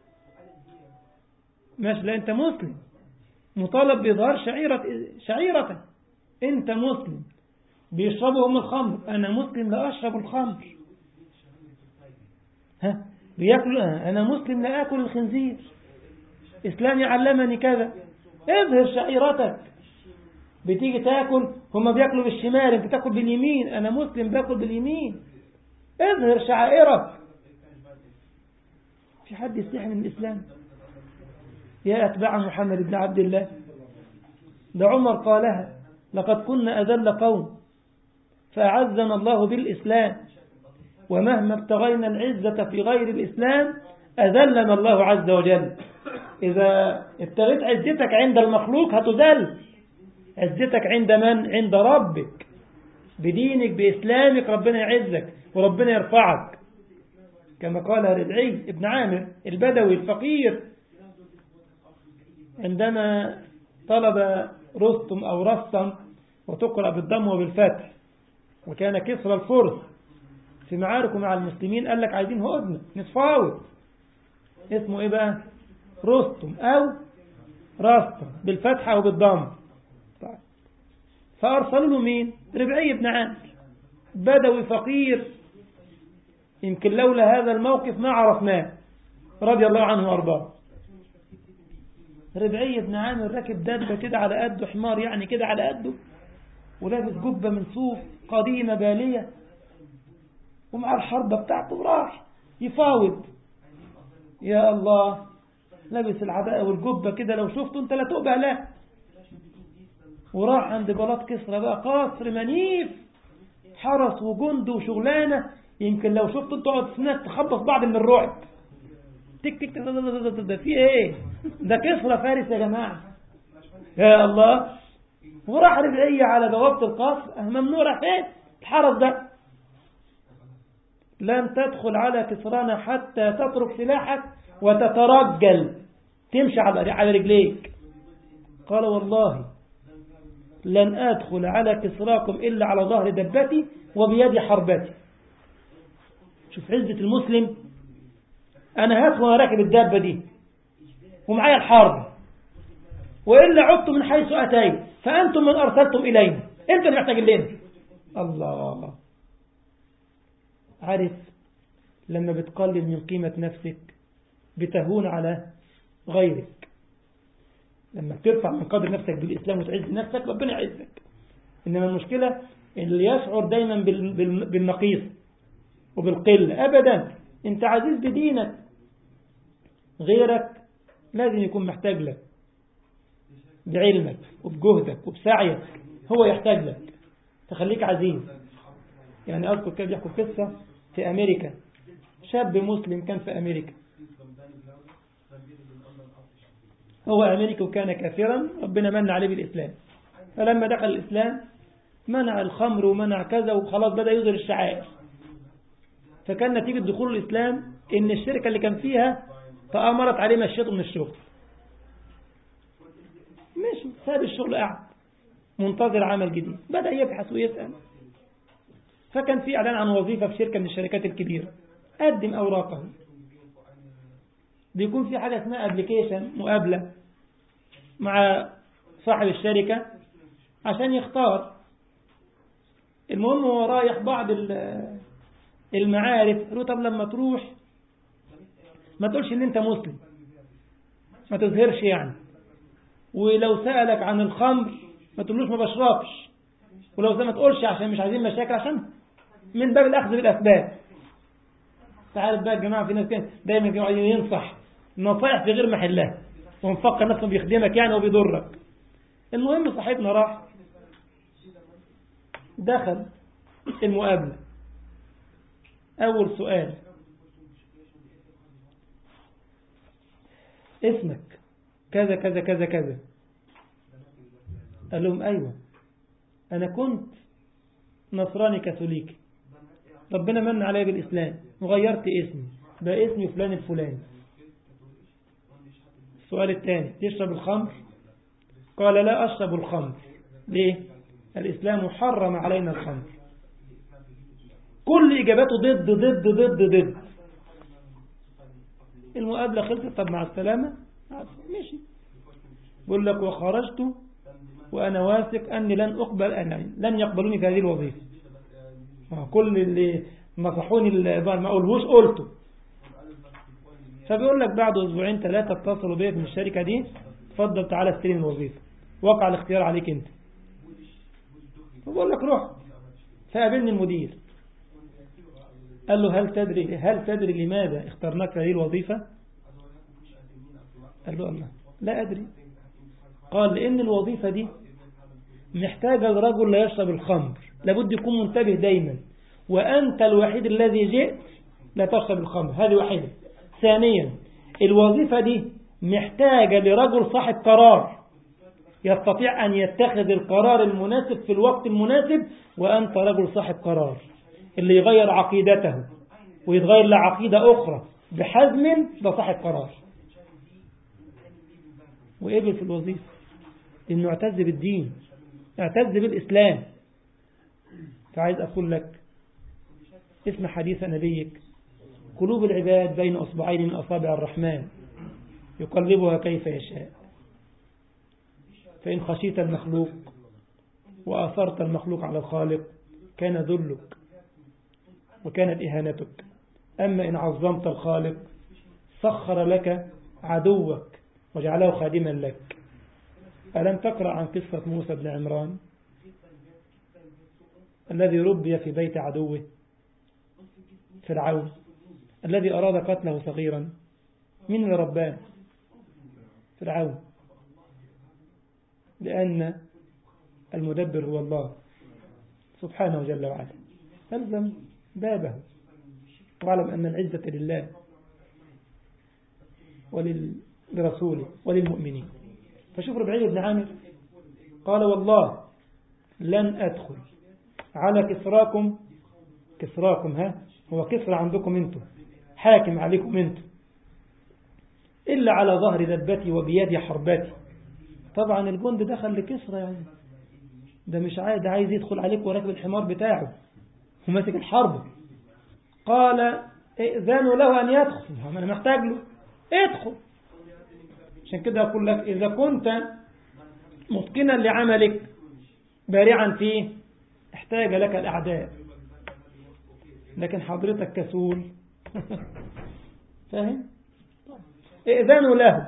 ماشي لا أنت مسلم مطالب بإظهار شعيرة شعيرتك أنت مسلم بيشربوا هم الخمر أنا مسلم لا أشرب الخمر ها بياكلوا أنا مسلم لا أكل الخنزير إسلامي علمني كذا اظهر شعيرتك بتيجي تاكل هم بياكلوا بالشمال انت تاكل باليمين انا مسلم باكل باليمين اظهر شعائرك في حد يستحي من الاسلام يا اتباع محمد بن عبد الله ده عمر قالها لقد كنا اذل قوم فاعزنا الله بالاسلام ومهما ابتغينا العزة في غير الإسلام أذلنا الله عز وجل إذا ابتغيت عزتك عند المخلوق هتذل عزتك عند من؟ عند ربك بدينك بإسلامك ربنا يعزك وربنا يرفعك كما قال ربعي ابن عامر البدوي الفقير عندما طلب رستم أو رستم وتقرأ بالضم وبالفتح وكان كسر الفرس في معاركه مع المسلمين قال لك عايزين هدنة نتفاوض اسمه ايه بقى رستم او رستم بالفتحة وبالضم طيب. فارسلوا له مين ربعي بن عامر بدوي فقير يمكن لولا هذا الموقف ما عرفناه رضي الله عنه وارضاه ربعي بن عامر راكب دابة كده على قده حمار يعني كده على قده ولابس جبة من صوف قديمة بالية ومع الحربة بتاعته راح يفاوض يا الله لابس العباءة والجبة كده لو شفته انت لا تؤبه له وراح عند بلاط كسرى بقى قصر منيف حرس وجند وشغلانة يمكن لو شفته انت تقعد سنات تخبط بعض من الرعب تك تك ده في ايه ده كسرى فارس يا جماعة يا الله وراح ربعية على بوابة القصر ممنوع راح فين الحرس ده لن تدخل على كسرانا حتى تترك سلاحك وتترجل تمشي على على رجليك قال والله لن أدخل على كسراكم إلا على ظهر دبتي وبيد حربتي شوف عزة المسلم أنا هدخل راكب الدابة دي ومعايا الحرب وإلا عدت من حيث أتيت فأنتم من أرسلتم إلينا أنت اللي محتاج لنا الله عارف لما بتقلل من قيمة نفسك بتهون على غيرك لما بترفع من قدر نفسك بالإسلام وتعز نفسك ربنا يعزك إنما المشكلة اللي يشعر دايما بالنقيص وبالقلة أبدا أنت عزيز بدينك غيرك لازم يكون محتاج لك بعلمك وبجهدك وبسعيك هو يحتاج لك تخليك عزيز يعني أذكر كيف يحكوا قصة في أمريكا شاب مسلم كان في أمريكا هو أمريكي وكان كافرا ربنا من عليه بالإسلام فلما دخل الإسلام منع الخمر ومنع كذا وخلاص بدأ يظهر الشعائر فكان نتيجة دخول الإسلام إن الشركة اللي كان فيها فأمرت عليه مشيته من الشغل ماشي ساب الشغل قاعد منتظر عمل جديد بدأ يبحث ويسأل فكان في إعلان عن وظيفة في شركة من الشركات الكبيرة قدم أوراقه بيكون في حاجة اسمها ابلكيشن مقابلة مع صاحب الشركة عشان يختار المهم هو رايح بعض المعارف قالوا طب لما تروح ما تقولش ان انت مسلم ما تظهرش يعني ولو سألك عن الخمر ما تقولوش ما بشربش ولو ما تقولش عشان مش عايزين مشاكل عشان من باب الأخذ بالأسباب تعرف بقى الجماعة في ناس كده دايما يقعد ينصح نصائح في غير محلها ومفكر نفسه بيخدمك يعني وبيضرك المهم صاحبنا راح دخل المقابلة أول سؤال اسمك كذا كذا كذا كذا قال لهم أيوة أنا كنت نصراني كاثوليكي ربنا من علي بالإسلام وغيرت اسمي بقى اسمي فلان الفلاني السؤال الثاني تشرب الخمر قال لا أشرب الخمر ليه الإسلام حرم علينا الخمر كل إجاباته ضد ضد ضد ضد المقابلة خلصت طب مع السلامة ماشي بقول لك وخرجت وأنا واثق أني لن أقبل أنا لن يقبلوني في هذه الوظيفة كل اللي نصحوني ما أقولهوش قلته فبيقول لك بعد أسبوعين ثلاثة اتصلوا بيا من الشركة دي تفضل تعالى استلم الوظيفة وقع الاختيار عليك أنت بقول لك روح فقابلني المدير قال له هل تدري هل تدري لماذا اخترناك في هذه الوظيفة قال له الله لا أدري قال لأن الوظيفة دي محتاجة الرجل لا يشرب الخمر لابد يكون منتبه دايما وأنت الوحيد الذي جئت لا تشرب الخمر هذه واحدة ثانيا الوظيفة دي محتاجة لرجل صاحب قرار يستطيع أن يتخذ القرار المناسب في الوقت المناسب وأنت رجل صاحب قرار اللي يغير عقيدته ويتغير لعقيدة أخرى بحزم ده صاحب قرار وقبل في الوظيفة إنه اعتز بالدين اعتز بالإسلام فعايز أقول لك اسم حديث نبيك قلوب العباد بين أصبعين من أصابع الرحمن يقلبها كيف يشاء فإن خشيت المخلوق وأثرت المخلوق على الخالق كان ذلك وكانت إهانتك أما إن عظمت الخالق سخر لك عدوك وجعله خادما لك ألم تقرأ عن قصة موسى بن عمران الذي ربي في بيت عدوه فرعون الذي أراد قتله صغيرا من اللي رباه فرعون لأن المدبر هو الله سبحانه جل وعلا فالزم بابه واعلم أن العزة لله ولرسوله وللمؤمنين فشوف ربعي بن عامر قال والله لن أدخل على كسراكم كسراكم ها هو كسرى عندكم انتم حاكم عليكم انتم إلا على ظهر ذبتي وبيدي حربتي طبعا الجند دخل لكسرى يعني ده مش عايز ده عايز يدخل عليك وراكب الحمار بتاعه وماسك الحرب قال ائذنوا له أن يدخل أنا محتاج له ادخل عشان كده أقول لك إذا كنت متقنا لعملك بارعا فيه احتاج لك الأعداء لكن حضرتك كسول فاهم ائذنوا له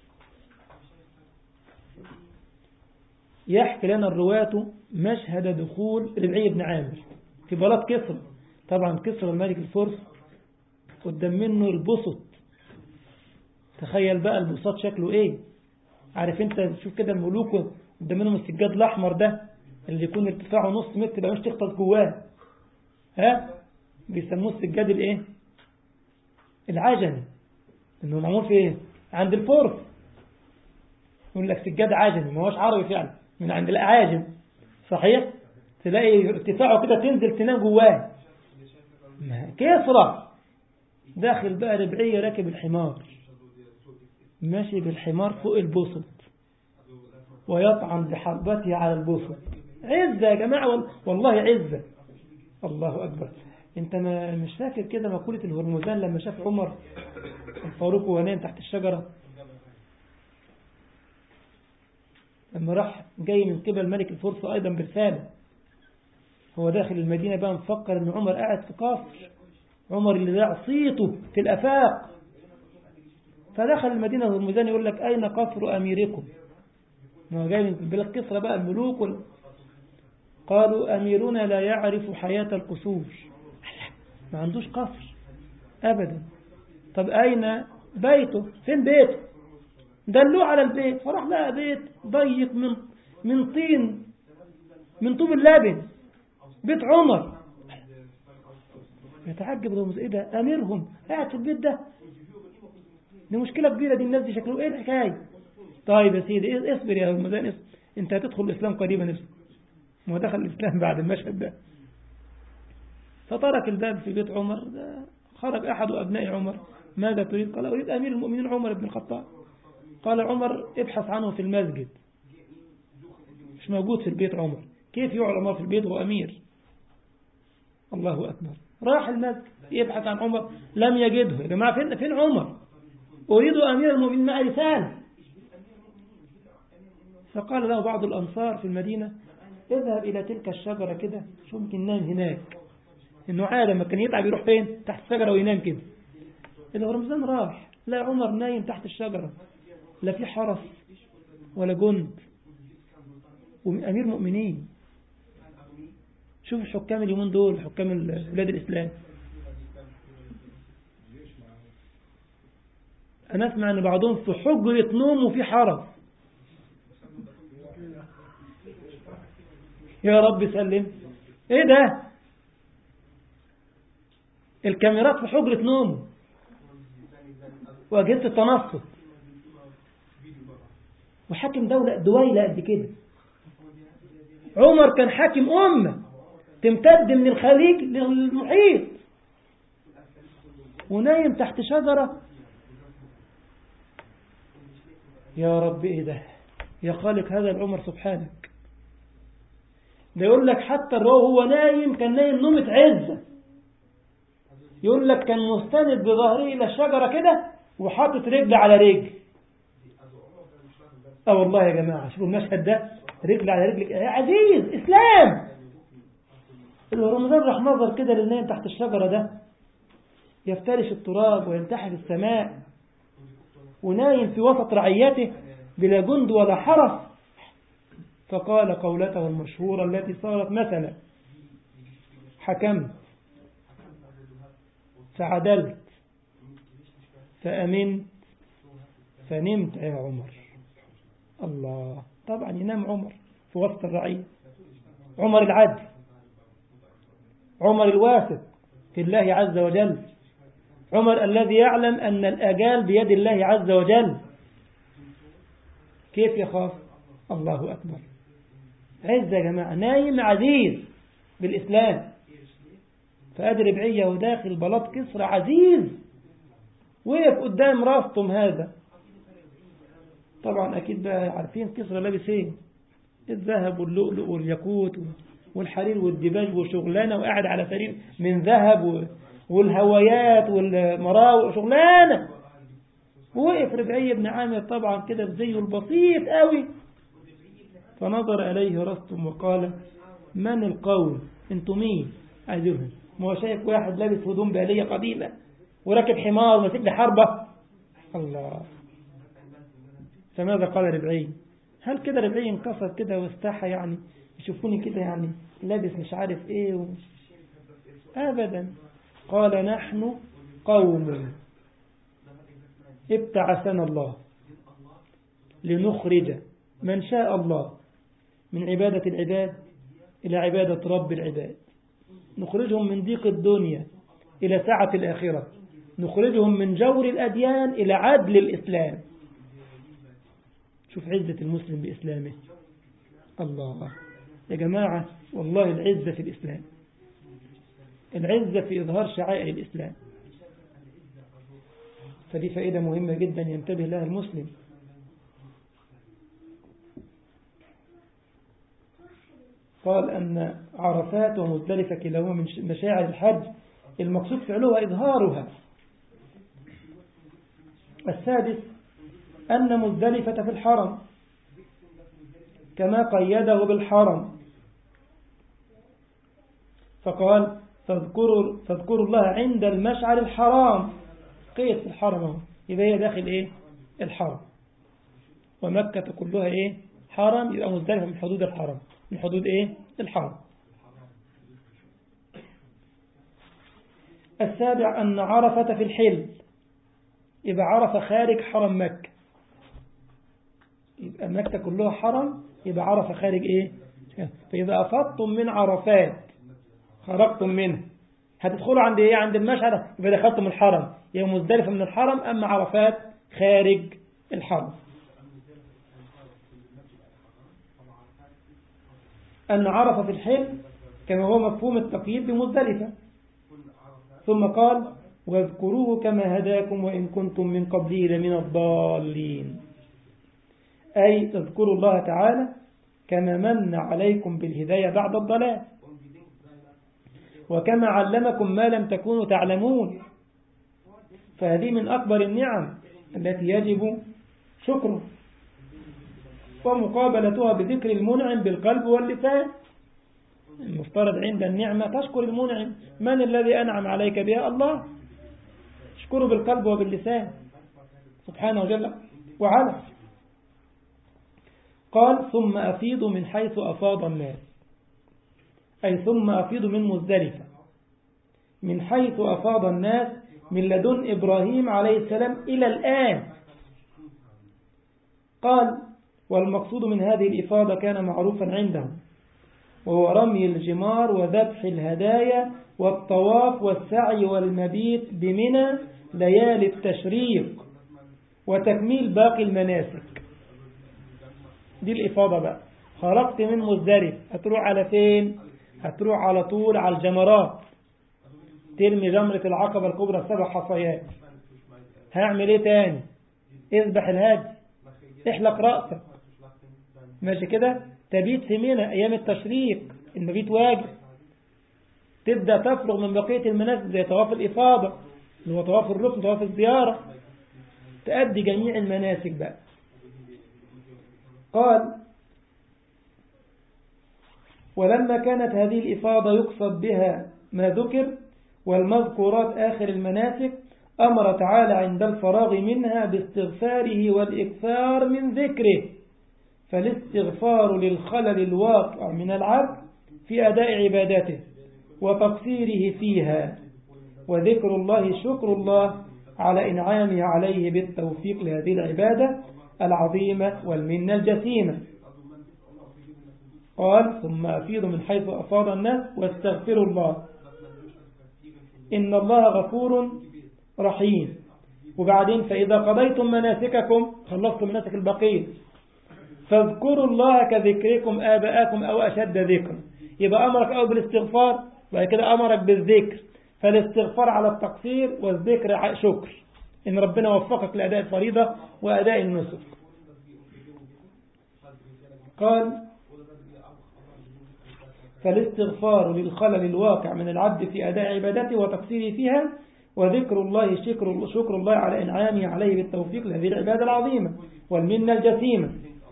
يحكي لنا الرواة مشهد دخول ربعي بن عامر في بلاط كسر طبعا كسر الملك الفرس قدام منه البسط تخيل بقى البساط شكله ايه عارف انت تشوف كده الملوك قدام منهم السجاد الاحمر ده اللي يكون ارتفاعه نص متر بقى مش تغطس جواه ها بيسموه السجاد الايه العجمي انه معمول في ايه عند الفرس يقول لك سجاد عجمي ما هوش عربي فعلا من عند الاعاجم صحيح تلاقي ارتفاعه كده تنزل تنام جواه كسرة داخل بقى ربعية راكب الحمار ماشي بالحمار فوق البسط ويطعن بحربته على البسط عزة يا جماعة والله عزة الله أكبر انت ما مش فاكر كده مقولة الهرمزان لما شاف عمر الفاروق وهو نايم تحت الشجرة لما راح جاي من قبل ملك الفرس أيضا برسالة هو داخل المدينة بقى مفكر ان عمر قاعد في قصر عمر اللي ذاع صيته في الأفاق فدخل المدينة الهرمزان يقول لك أين قصر أميركم هو جاي من بلاد كسرى بقى الملوك وال... قالوا أميرنا لا يعرف حياة القصور ما عندوش قصر أبدا طب أين بيته فين بيته دلوه على البيت فراح لقى بيت ضيق من من طين من طوب اللبن بيت عمر يتعجب ده ايه ده اميرهم قاعد في البيت ده دي مشكلة كبيرة دي الناس دي شكله ايه الحكاية طيب يا سيدي اصبر يا رمضان اصبر انت هتدخل الاسلام قريبا اصبر ما دخل الاسلام بعد المشهد ده فطرق الباب في بيت عمر خرج احد ابناء عمر ماذا تريد قال اريد امير المؤمنين عمر بن الخطاب قال عمر ابحث عنه في المسجد مش موجود في البيت عمر كيف يقعد عمر في البيت وهو امير الله اكبر راح المسجد يبحث عن عمر لم يجده يا جماعة فين, فين عمر أريد أمير المؤمنين مع رسالة فقال له بعض الأنصار في المدينة اذهب إلى تلك الشجرة كده شو ممكن نام هناك إنه عادة لما كان يتعب يروح فين تحت الشجرة وينام كده إذا رمضان راح لا عمر نايم تحت الشجرة لا في حرس ولا جند وأمير مؤمنين شوف الحكام اليومين دول حكام بلاد الإسلام أنا أسمع أن بعضهم في حجرة نوم وفي حرس يا رب سلم إيه ده الكاميرات في حجرة نوم وأجهزة التنصت وحاكم دولة دويلة قد كده عمر كان حاكم أمة تمتد من الخليج للمحيط ونايم تحت شجرة يا رب ايه ده يا خالق هذا العمر سبحانك ده يقول لك حتى الروح هو نايم كان نايم نومة عزة يقول لك كان مستند بظهره إلى الشجرة كده وحاطط رجل على رجل اه والله يا جماعة شوفوا المشهد ده رجل على رجل يا عزيز إسلام رمضان راح نظر كده للنايم تحت الشجرة ده يفترش التراب ويلتحف السماء ونايم في وسط رعيته بلا جند ولا حرس فقال قولته المشهورة التي صارت مثلا حكمت فعدلت فأمنت فنمت يا عمر الله طبعا ينام عمر في وسط الرعية عمر العدل عمر الواثق في الله عز وجل عمر الذي يعلم أن الأجال بيد الله عز وجل كيف يخاف الله أكبر عز يا جماعة نايم عزيز بالإسلام فأدري بعية وداخل بلاط كسر عزيز وقف قدام راستم هذا طبعا أكيد بقى عارفين كسر لابس ايه الذهب واللؤلؤ والياقوت والحرير والدباج وشغلانة وقاعد على سرير من ذهب والهوايات والمراوح شغلانة ووقف ربعي بن عامر طبعا كده بزيه البسيط قوي فنظر إليه رستم وقال من القوم انتوا مين عايزينهم ما هو شايف واحد لابس هدوم بالية قديمة وراكب حمار وماسك لي حربة الله فماذا قال ربعي هل كده ربعي انكسر كده واستحى يعني يشوفوني كده يعني لابس مش عارف ايه و... ابدا قال نحن قوم ابتعثنا الله لنخرج من شاء الله من عبادة العباد إلى عبادة رب العباد نخرجهم من ضيق الدنيا إلى سعة الآخرة نخرجهم من جور الأديان إلى عدل الإسلام شوف عزة المسلم بإسلامه الله يا جماعة والله العزة في الإسلام العزة في إظهار شعائر الإسلام فدي فائدة مهمة جدا ينتبه لها المسلم قال أن عرفات ومزدلفة كلاهما من مشاعر الحج المقصود فعلها إظهارها السادس أن مزدلفة في الحرم كما قيده بالحرم فقال فاذكروا, فاذكروا الله عند المشعر الحرام قيد في الحرم يبقى هي داخل ايه الحرم ومكة كلها ايه حرم يبقى مزدلفة من حدود الحرم من حدود ايه الحرم السابع أن عرفة في الحل يبقى عرفة خارج حرم مكة يبقى مكة كلها حرم يبقى عرفة خارج إيه فإذا أفضتم من عرفات خرجتم منه هتدخلوا عند إيه عند المشعر يبقى دخلتم الحرم يبقى مزدلفة من الحرم أما عرفات خارج الحرم أن عرف في الحل كما هو مفهوم التقييد بمزدلفة ثم قال واذكروه كما هداكم وإن كنتم من قبله لمن الضالين أي اذكروا الله تعالى كما من عليكم بالهداية بعد الضلال وكما علمكم ما لم تكونوا تعلمون فهذه من أكبر النعم التي يجب شكره ومقابلتها بذكر المنعم بالقلب واللسان المفترض عند النعمة تشكر المنعم من الذي أنعم عليك بها الله اشكره بالقلب وباللسان سبحانه وجل وعلا قال ثم أفيض من حيث أفاض الناس أي ثم أفيض من مزدلفة من حيث أفاض الناس من لدن إبراهيم عليه السلام إلى الآن قال والمقصود من هذه الإفاضة كان معروفا عندهم وهو رمي الجمار وذبح الهدايا والطواف والسعي والمبيت بمنى ليالي التشريق وتكميل باقي المناسك دي الإفاضة بقى خرجت من مزدلف هتروح على فين هتروح على طول على الجمرات ترمي جمرة العقبة الكبرى سبع حصيات هعمل ايه تاني اذبح الهادي احلق رأسك ماشي كده تبيت في منى ايام التشريق المبيت واجب تبدأ تفرغ من بقية المناسك زي طواف الإفاضة اللي هو طواف الركن طواف الزيارة تأدي جميع المناسك بقى قال ولما كانت هذه الإفاضة يقصد بها ما ذكر والمذكورات آخر المناسك أمر تعالى عند الفراغ منها باستغفاره والإكثار من ذكره فالاستغفار للخلل الواقع من العبد في أداء عبادته وتقصيره فيها وذكر الله شكر الله على إنعامه عليه بالتوفيق لهذه العبادة العظيمة والمنة الجسيمة قال ثم أفيض من حيث أفاض الناس واستغفروا الله إن الله غفور رحيم وبعدين فإذا قضيتم مناسككم خلصتم مناسك البقية فاذكروا الله كذكركم آباءكم أو أشد ذكرا يبقى أمرك أو بالاستغفار وبعد كده أمرك بالذكر فالاستغفار على التقصير والذكر شكر إن ربنا وفقك لأداء الفريضة وأداء النسك قال فالاستغفار للخلل الواقع من العبد في أداء عبادته وتقصيره فيها وذكر الله شكر, شكر الله على إنعامه عليه بالتوفيق لهذه العبادة العظيمة والمنة الجسيمة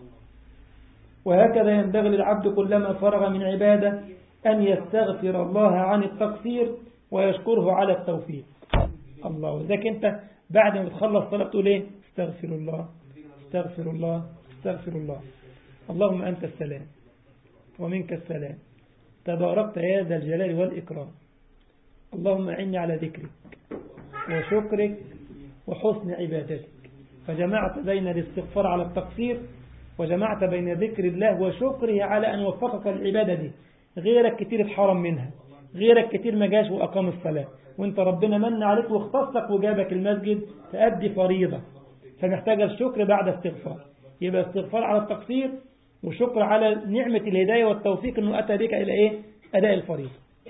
وهكذا ينبغي للعبد كلما فرغ من عبادة أن يستغفر الله عن التقصير ويشكره على التوفيق الله ذاك أنت بعد ما تخلص صلاة تقول إيه استغفر الله استغفر الله استغفر الله اللهم أنت السلام ومنك السلام تباركت يا ذا الجلال والإكرام اللهم أعني على ذكرك وشكرك وحسن عبادتك فجمعت بين الاستغفار على التقصير وجمعت بين ذكر الله وشكره على أن وفقك العبادة دي غيرك كتير اتحرم منها غيرك كتير ما جاش وأقام الصلاة وانت ربنا من عليك واختصك وجابك المسجد تأدي فريضة فمحتاج الشكر بعد استغفار يبقى استغفار على التقصير وشكر على نعمة الهداية والتوفيق انه أتى بك إلى إيه أداء الفريضة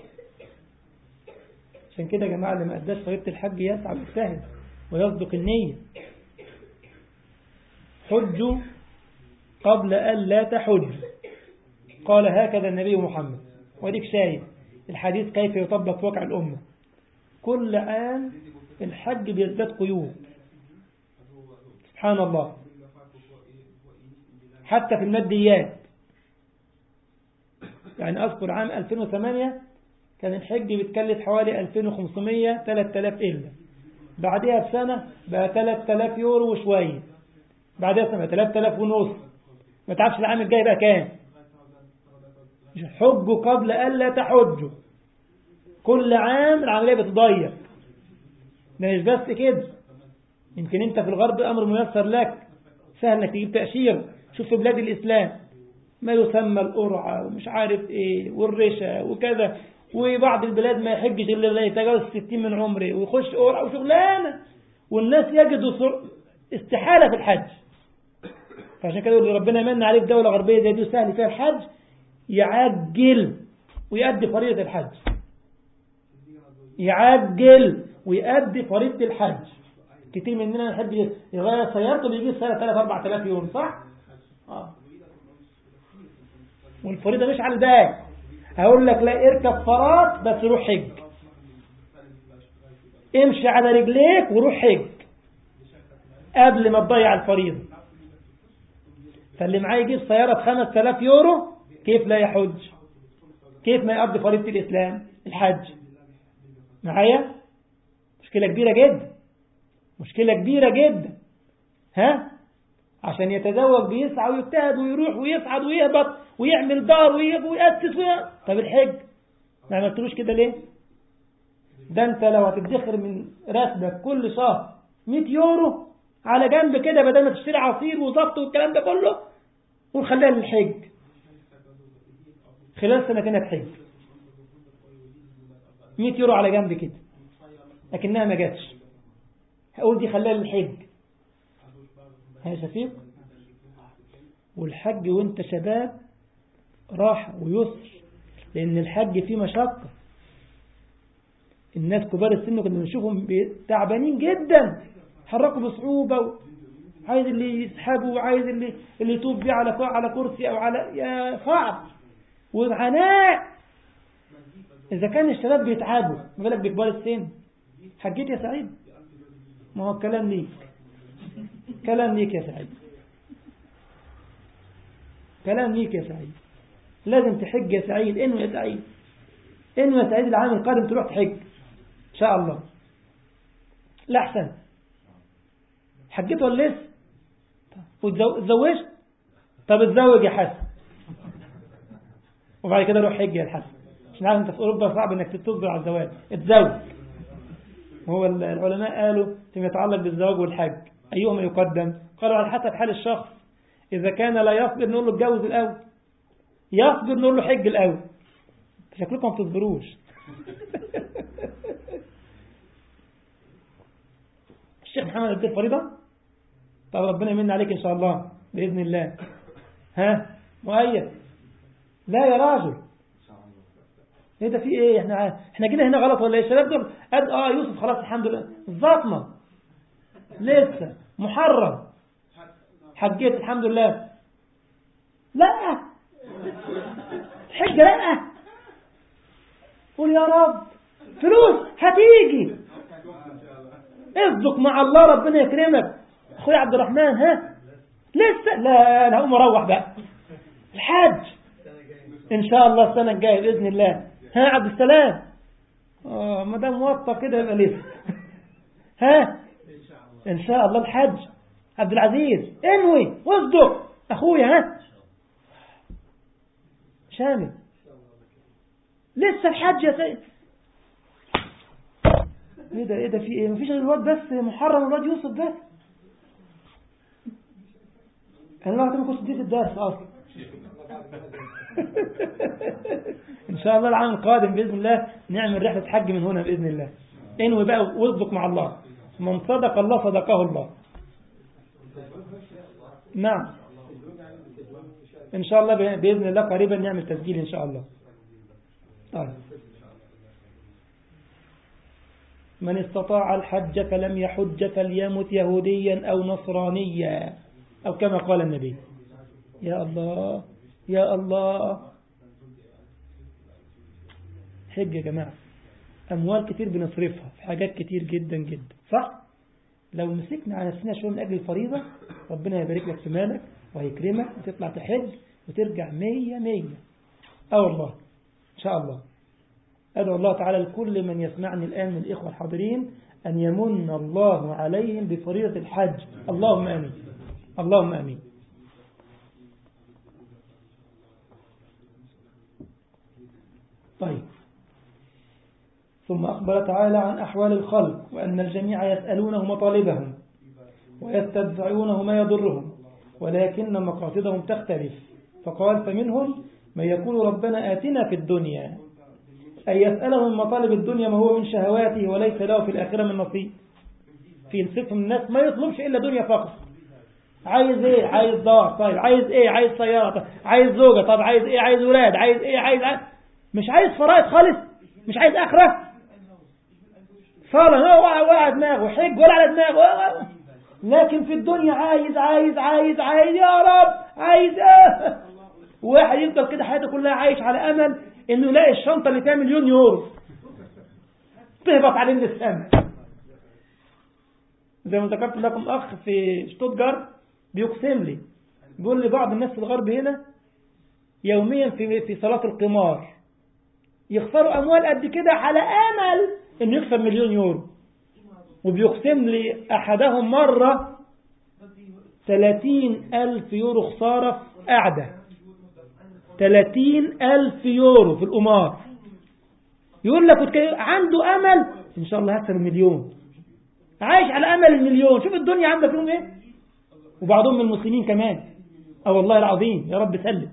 عشان كده يا جماعة اللي ما أداش فريضة الحج يسعى ويجتهد ويصدق النية حجوا قبل أن لا تحج قال هكذا النبي محمد وديك شايف الحديث كيف يطبق في واقع الأمة كل عام الحج بيزداد قيود سبحان الله حتى في الماديات يعني أذكر عام 2008 كان الحج بيتكلف حوالي 2500 3000 إلا بعدها بسنة بقى 3000 يورو وشوية بعدها سنة 3000 ونص ما تعرفش العام الجاي بقى كام حجوا قبل ألا تحجوا كل عام العملية بتضيق ده مش بس كده يمكن انت في الغرب امر ميسر لك سهل انك تجيب تأشير شوف في بلاد الاسلام ما يسمى القرعة ومش عارف ايه والرشا وكذا وبعض البلاد ما يحجش الا لا يتجاوز 60 من عمره ويخش قرعة وشغلانة والناس يجدوا استحالة في الحج فعشان كده يقول ربنا من عليك دولة غربية زي دي سهل فيها الحج يعجل ويؤدي فريضة الحج يعجل ويؤدي فريضة الحج كتير مننا نحب يغير سيارته بيجي السنة 3 4000 يوم صح؟ آه. والفريضة مش على الباقي هقول لك لا اركب فرات بس روح حج امشي على رجليك وروح حج قبل ما تضيع الفريضة فاللي معاه يجيب سيارة ب 5000 يورو كيف لا يحج كيف ما يقضي فريضة الإسلام الحج معايا مشكلة كبيرة جدا مشكلة كبيرة جدا ها عشان يتزوج بيسعى ويجتهد ويروح ويصعد ويهبط ويعمل دار ويأسس وي... طب الحج ما عملتلوش كده ليه ده انت لو هتدخر من راتبك كل شهر 100 يورو على جنب كده بدل ما تشتري عصير وزفت والكلام ده كله ونخليها للحج خلال سنتين هتحج 100 يورو على جنب كده لكنها ما جاتش هقول دي خليها للحج يا شفيق والحج وانت شباب راحة ويسر لأن الحج فيه مشقة الناس كبار السن كنا بنشوفهم تعبانين جدا حركوا بصعوبة عايز اللي يسحبه وعايز اللي اللي يطوف بيه على على كرسي أو على يا صعب وعناء إذا كان الشباب بيتعبوا ما بالك بكبار السن حجيت يا سعيد ما هو الكلام ليك كلام ليك يا سعيد كلام ليك يا سعيد لازم تحج يا سعيد انه يا سعيد انه يا سعيد العام القادم تروح تحج ان شاء الله لا احسن حجيت ولا لسه واتزوجت طب اتزوج يا حسن وبعد كده روح حج يا الحسن عشان عارف انت في اوروبا صعب انك تصبر على الزواج اتزوج هو العلماء قالوا فيما يتعلق بالزواج والحج أيهما يقدم قالوا على حسب حال الشخص إذا كان لا يصبر نقول له اتجوز الأول يصبر نقول له حج الأول شكلكم ما بتصبروش الشيخ محمد الدين فريضة طب ربنا يمن عليك إن شاء الله بإذن الله ها مؤيد لا يا راجل ايه ده في ايه احنا احنا جينا هنا غلط ولا ايه الشباب دول قد اه يوسف خلاص الحمد لله ظلمه لسه محرم حجيت الحمد لله لا حجة لا قول يا رب فلوس هتيجي اصدق مع الله ربنا يكرمك اخويا عبد الرحمن ها لسه لا انا هقوم اروح بقى الحج ان شاء الله السنه الجايه باذن الله ها عبد السلام اه ما دام موطى كده يبقى لسه ها ان شاء الله الحج عبد العزيز انوي واصدق اخويا ها شامل لسه الحج يا سيد ايه ده ايه ده في ايه مفيش الواد بس محرم الواد يوسف بس انا ما كنت اديت الدرس اصلا ان شاء الله العام القادم باذن الله نعمل رحله حج من هنا باذن الله انوي بقى واصدق مع الله من صدق الله صدقه الله نعم ان شاء الله باذن الله قريبا نعمل تسجيل ان شاء الله طيب من استطاع الحج فلم يحج فليمت يهوديا أو نصرانيا أو كما قال النبي يا الله يا الله حج يا جماعة أموال كتير بنصرفها في حاجات كتير جدا جدا صح؟ لو مسكنا على نفسنا شوية من أجل الفريضة ربنا يبارك لك في مالك وهيكرمك وتطلع تحج وترجع مية مية أه والله إن شاء الله أدعو الله تعالى لكل من يسمعني الآن من الإخوة الحاضرين أن يمن الله عليهم بفريضة الحج اللهم آمين اللهم آمين طيب ثم أخبر تعالى عن أحوال الخلق وأن الجميع يسألونه مطالبهم ويستدفعونه ما يضرهم ولكن مقاصدهم تختلف فقال فمنهم من يقول ربنا آتنا في الدنيا أي يسأله من مطالب الدنيا ما هو من شهواته وليس له في الآخرة من نصيب في نصيبهم الناس ما يطلبش إلا دنيا فقط عايز ايه عايز دار طيب عايز ايه عايز سيارة طيب عايز زوجة طب عايز ايه عايز ولاد عايز ايه عايز, عايز مش عايز فرائض خالص مش عايز اخرة صالة هو وقع دماغه حج ولا على دماغه لكن في الدنيا عايز عايز عايز عايز يا رب عايز ايه واحد يفضل كده حياته كلها عايش على امل انه يلاقي الشنطة اللي فيها مليون يورو تهبط عليه من السماء زي ما ذكرت لكم اخ في شتوتجارت بيقسم لي بيقول لي بعض الناس في الغرب هنا يوميا في في صلاة القمار يخسروا أموال قد كده على أمل إنه يكسب مليون يورو وبيقسم لي أحدهم مرة 30 ألف يورو خسارة في قعدة 30 ألف يورو في القمار يقول لك عنده أمل إن شاء الله هكسب المليون عايش على أمل المليون شوف الدنيا عاملة فيهم إيه وبعضهم من المسلمين كمان اه والله العظيم يا رب سلم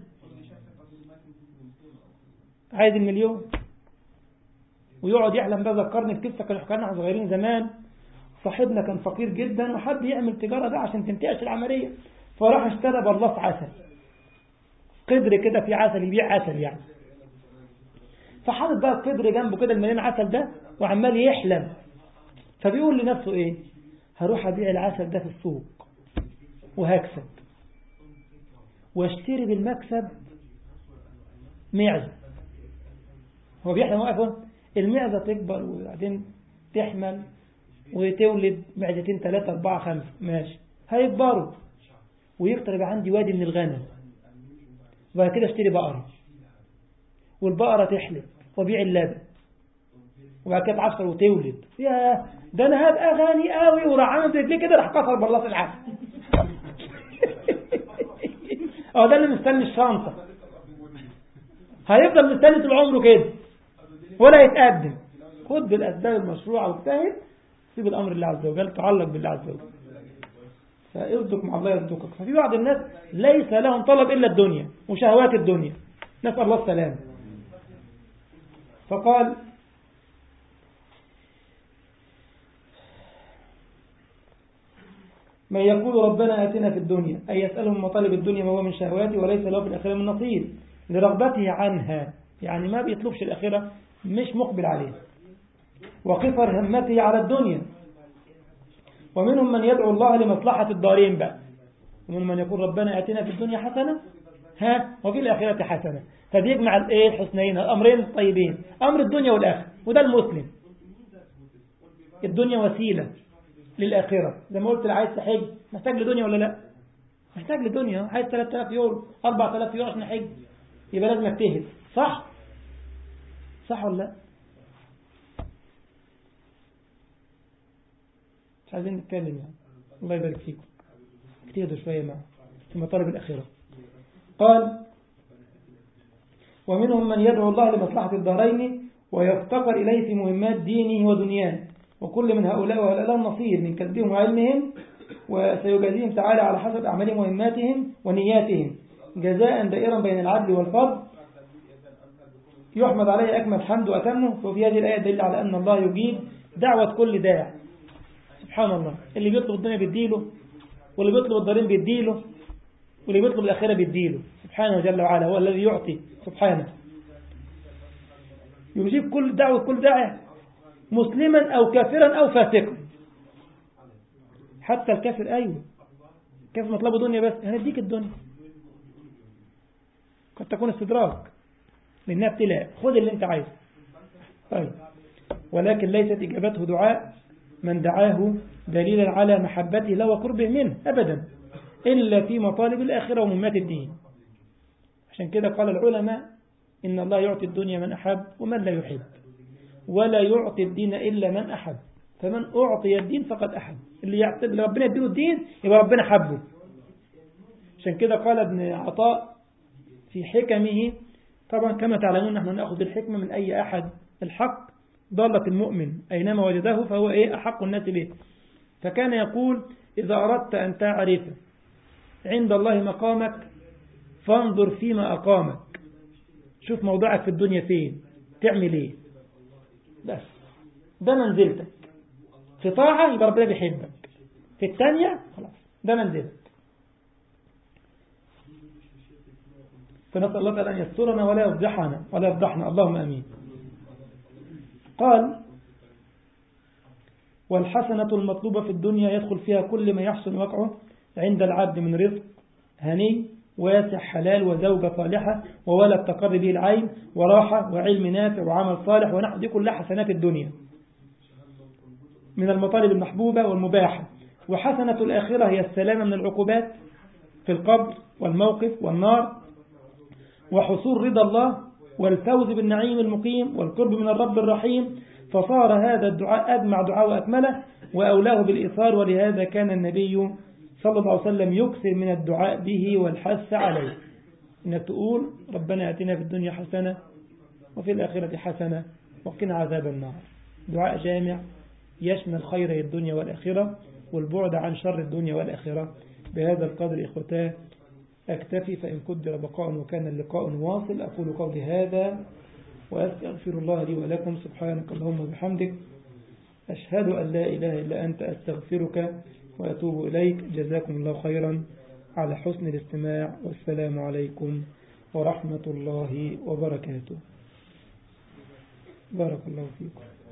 عايز المليون ويقعد يحلم بقى ذكرني في قصه كانوا حكوا لنا صغيرين زمان صاحبنا كان فقير جدا وحب يعمل تجاره ده عشان تنتهش العمليه فراح اشترى بلاط عسل قدر كده في عسل يبيع عسل يعني فحاطط بقى القدر جنبه كده المليان عسل ده وعمال يحلم فبيقول لنفسه ايه هروح ابيع العسل ده في السوق وهكسب واشتري بالمكسب معزة هو بيحلم واقف المعزة تكبر وبعدين تحمل وتولد معزتين ثلاثة أربعة خمسة ماشي هيكبروا ويكتر يبقى عندي وادي من الغنم وبعد كده اشتري بقرة والبقرة تحلب وبيع اللبن وبعد كده تعصر وتولد يا ده انا هبقى غني قوي وراح عامل برجليه كده راح كسر بلاط العسل اه ده اللي مستني الشنطة هيفضل مستني طول عمره كده ولا يتقدم خد بالأسباب المشروعة واجتهد سيب الأمر لله عز وجل تعلق بالله عز وجل فاصدق مع الله يصدقك ففي بعض الناس ليس لهم طلب إلا الدنيا وشهوات الدنيا نسأل الله السلام فقال من يقول ربنا آتنا في الدنيا أي يسألهم مطالب الدنيا ما هو من شهواته وليس له في الآخرة من نصيب لرغبته عنها يعني ما بيطلبش الآخرة مش مقبل عليها وقفر همته على الدنيا ومنهم من يدعو الله لمصلحة الدارين بقى ومنهم من يقول ربنا آتنا في الدنيا حسنة ها وفي الآخرة حسنة فبيجمع الايه الحسنين الأمرين الطيبين أمر الدنيا والآخرة وده المسلم الدنيا وسيلة للآخرة زي ما قلت اللي عايز تحج محتاج لدنيا ولا لا محتاج لدنيا عايز 3000 يورو 4000 يورو عشان احج يبقى لازم اجتهد صح صح ولا لا مش عايزين نتكلم يعني الله يبارك فيكم اجتهدوا شوية معه في مطالب الأخيرة قال ومنهم من يدعو الله لمصلحة الدارين ويفتقر إليه في مهمات دينه ودنياه وكل من هؤلاء وهؤلاء لهم نصير من كذبهم وعلمهم وسيجازيهم تعالى على حسب أعمالهم وهماتهم ونياتهم جزاء دائرا بين العدل والفضل يحمد عليه أكمل حمد وأتمه وفي هذه الآية دليل على أن الله يجيب دعوة كل داع سبحان الله اللي بيطلب الدنيا بيديله واللي بيطلب الدارين بيديله واللي بيطلب الآخرة بيديله سبحانه جل وعلا هو الذي يعطي سبحانه يجيب كل دعوة كل داعي مسلما أو كافرا أو فاسقا حتى الكافر أيوه كيف مطلبه دنيا بس هنديك الدنيا قد تكون استدراك لأنها ابتلاء خذ اللي انت عايزه طيب ولكن ليست إجابته دعاء من دعاه دليلا على محبته له وقربه منه أبدا إلا في مطالب الآخرة ومهمات الدين عشان كده قال العلماء إن الله يعطي الدنيا من أحب ومن لا يحب ولا يعطي الدين إلا من أحب فمن أعطي الدين فقد أحب اللي يعطي اللي ربنا يديله الدين يبقى ربنا حبه عشان كده قال ابن عطاء في حكمه طبعا كما تعلمون نحن نأخذ الحكمة من أي أحد الحق ضالة المؤمن أينما وجده فهو إيه أحق الناس به فكان يقول إذا أردت أن تعرف عند الله مقامك فانظر فيما أقامك شوف موضعك في الدنيا فين تعمل إيه بس ده منزلتك في طاعة يبقى ربنا بيحبك في الثانية خلاص ده منزلك فنسأل الله تعالى أن يسترنا ولا يفضحنا ولا يفضحنا اللهم أمين قال والحسنة المطلوبة في الدنيا يدخل فيها كل ما يحسن وقعه عند العبد من رزق هني واسع حلال وزوجة صالحة وولد تقر به العين وراحة وعلم نافع وعمل صالح ونحو دي كلها حسنات الدنيا من المطالب المحبوبة والمباحة وحسنة الآخرة هي السلامة من العقوبات في القبر والموقف والنار وحصول رضا الله والفوز بالنعيم المقيم والقرب من الرب الرحيم فصار هذا الدعاء أجمع دعاء وأكمله وأولاه بالإصار ولهذا كان النبي صلى الله عليه وسلم يكثر من الدعاء به والحث عليه إنك تقول ربنا أتنا في الدنيا حسنة وفي الآخرة حسنة وقنا عذاب النار دعاء جامع يشمل خير الدنيا والآخرة والبعد عن شر الدنيا والآخرة بهذا القدر إخوتاه أكتفي فإن قدر بقاء وكان اللقاء واصل أقول قولي هذا وأستغفر الله لي ولكم سبحانك اللهم وبحمدك أشهد أن لا إله إلا أنت أستغفرك وأتوب إليك جزاكم الله خيرا على حسن الاستماع والسلام عليكم ورحمة الله وبركاته بارك الله فيكم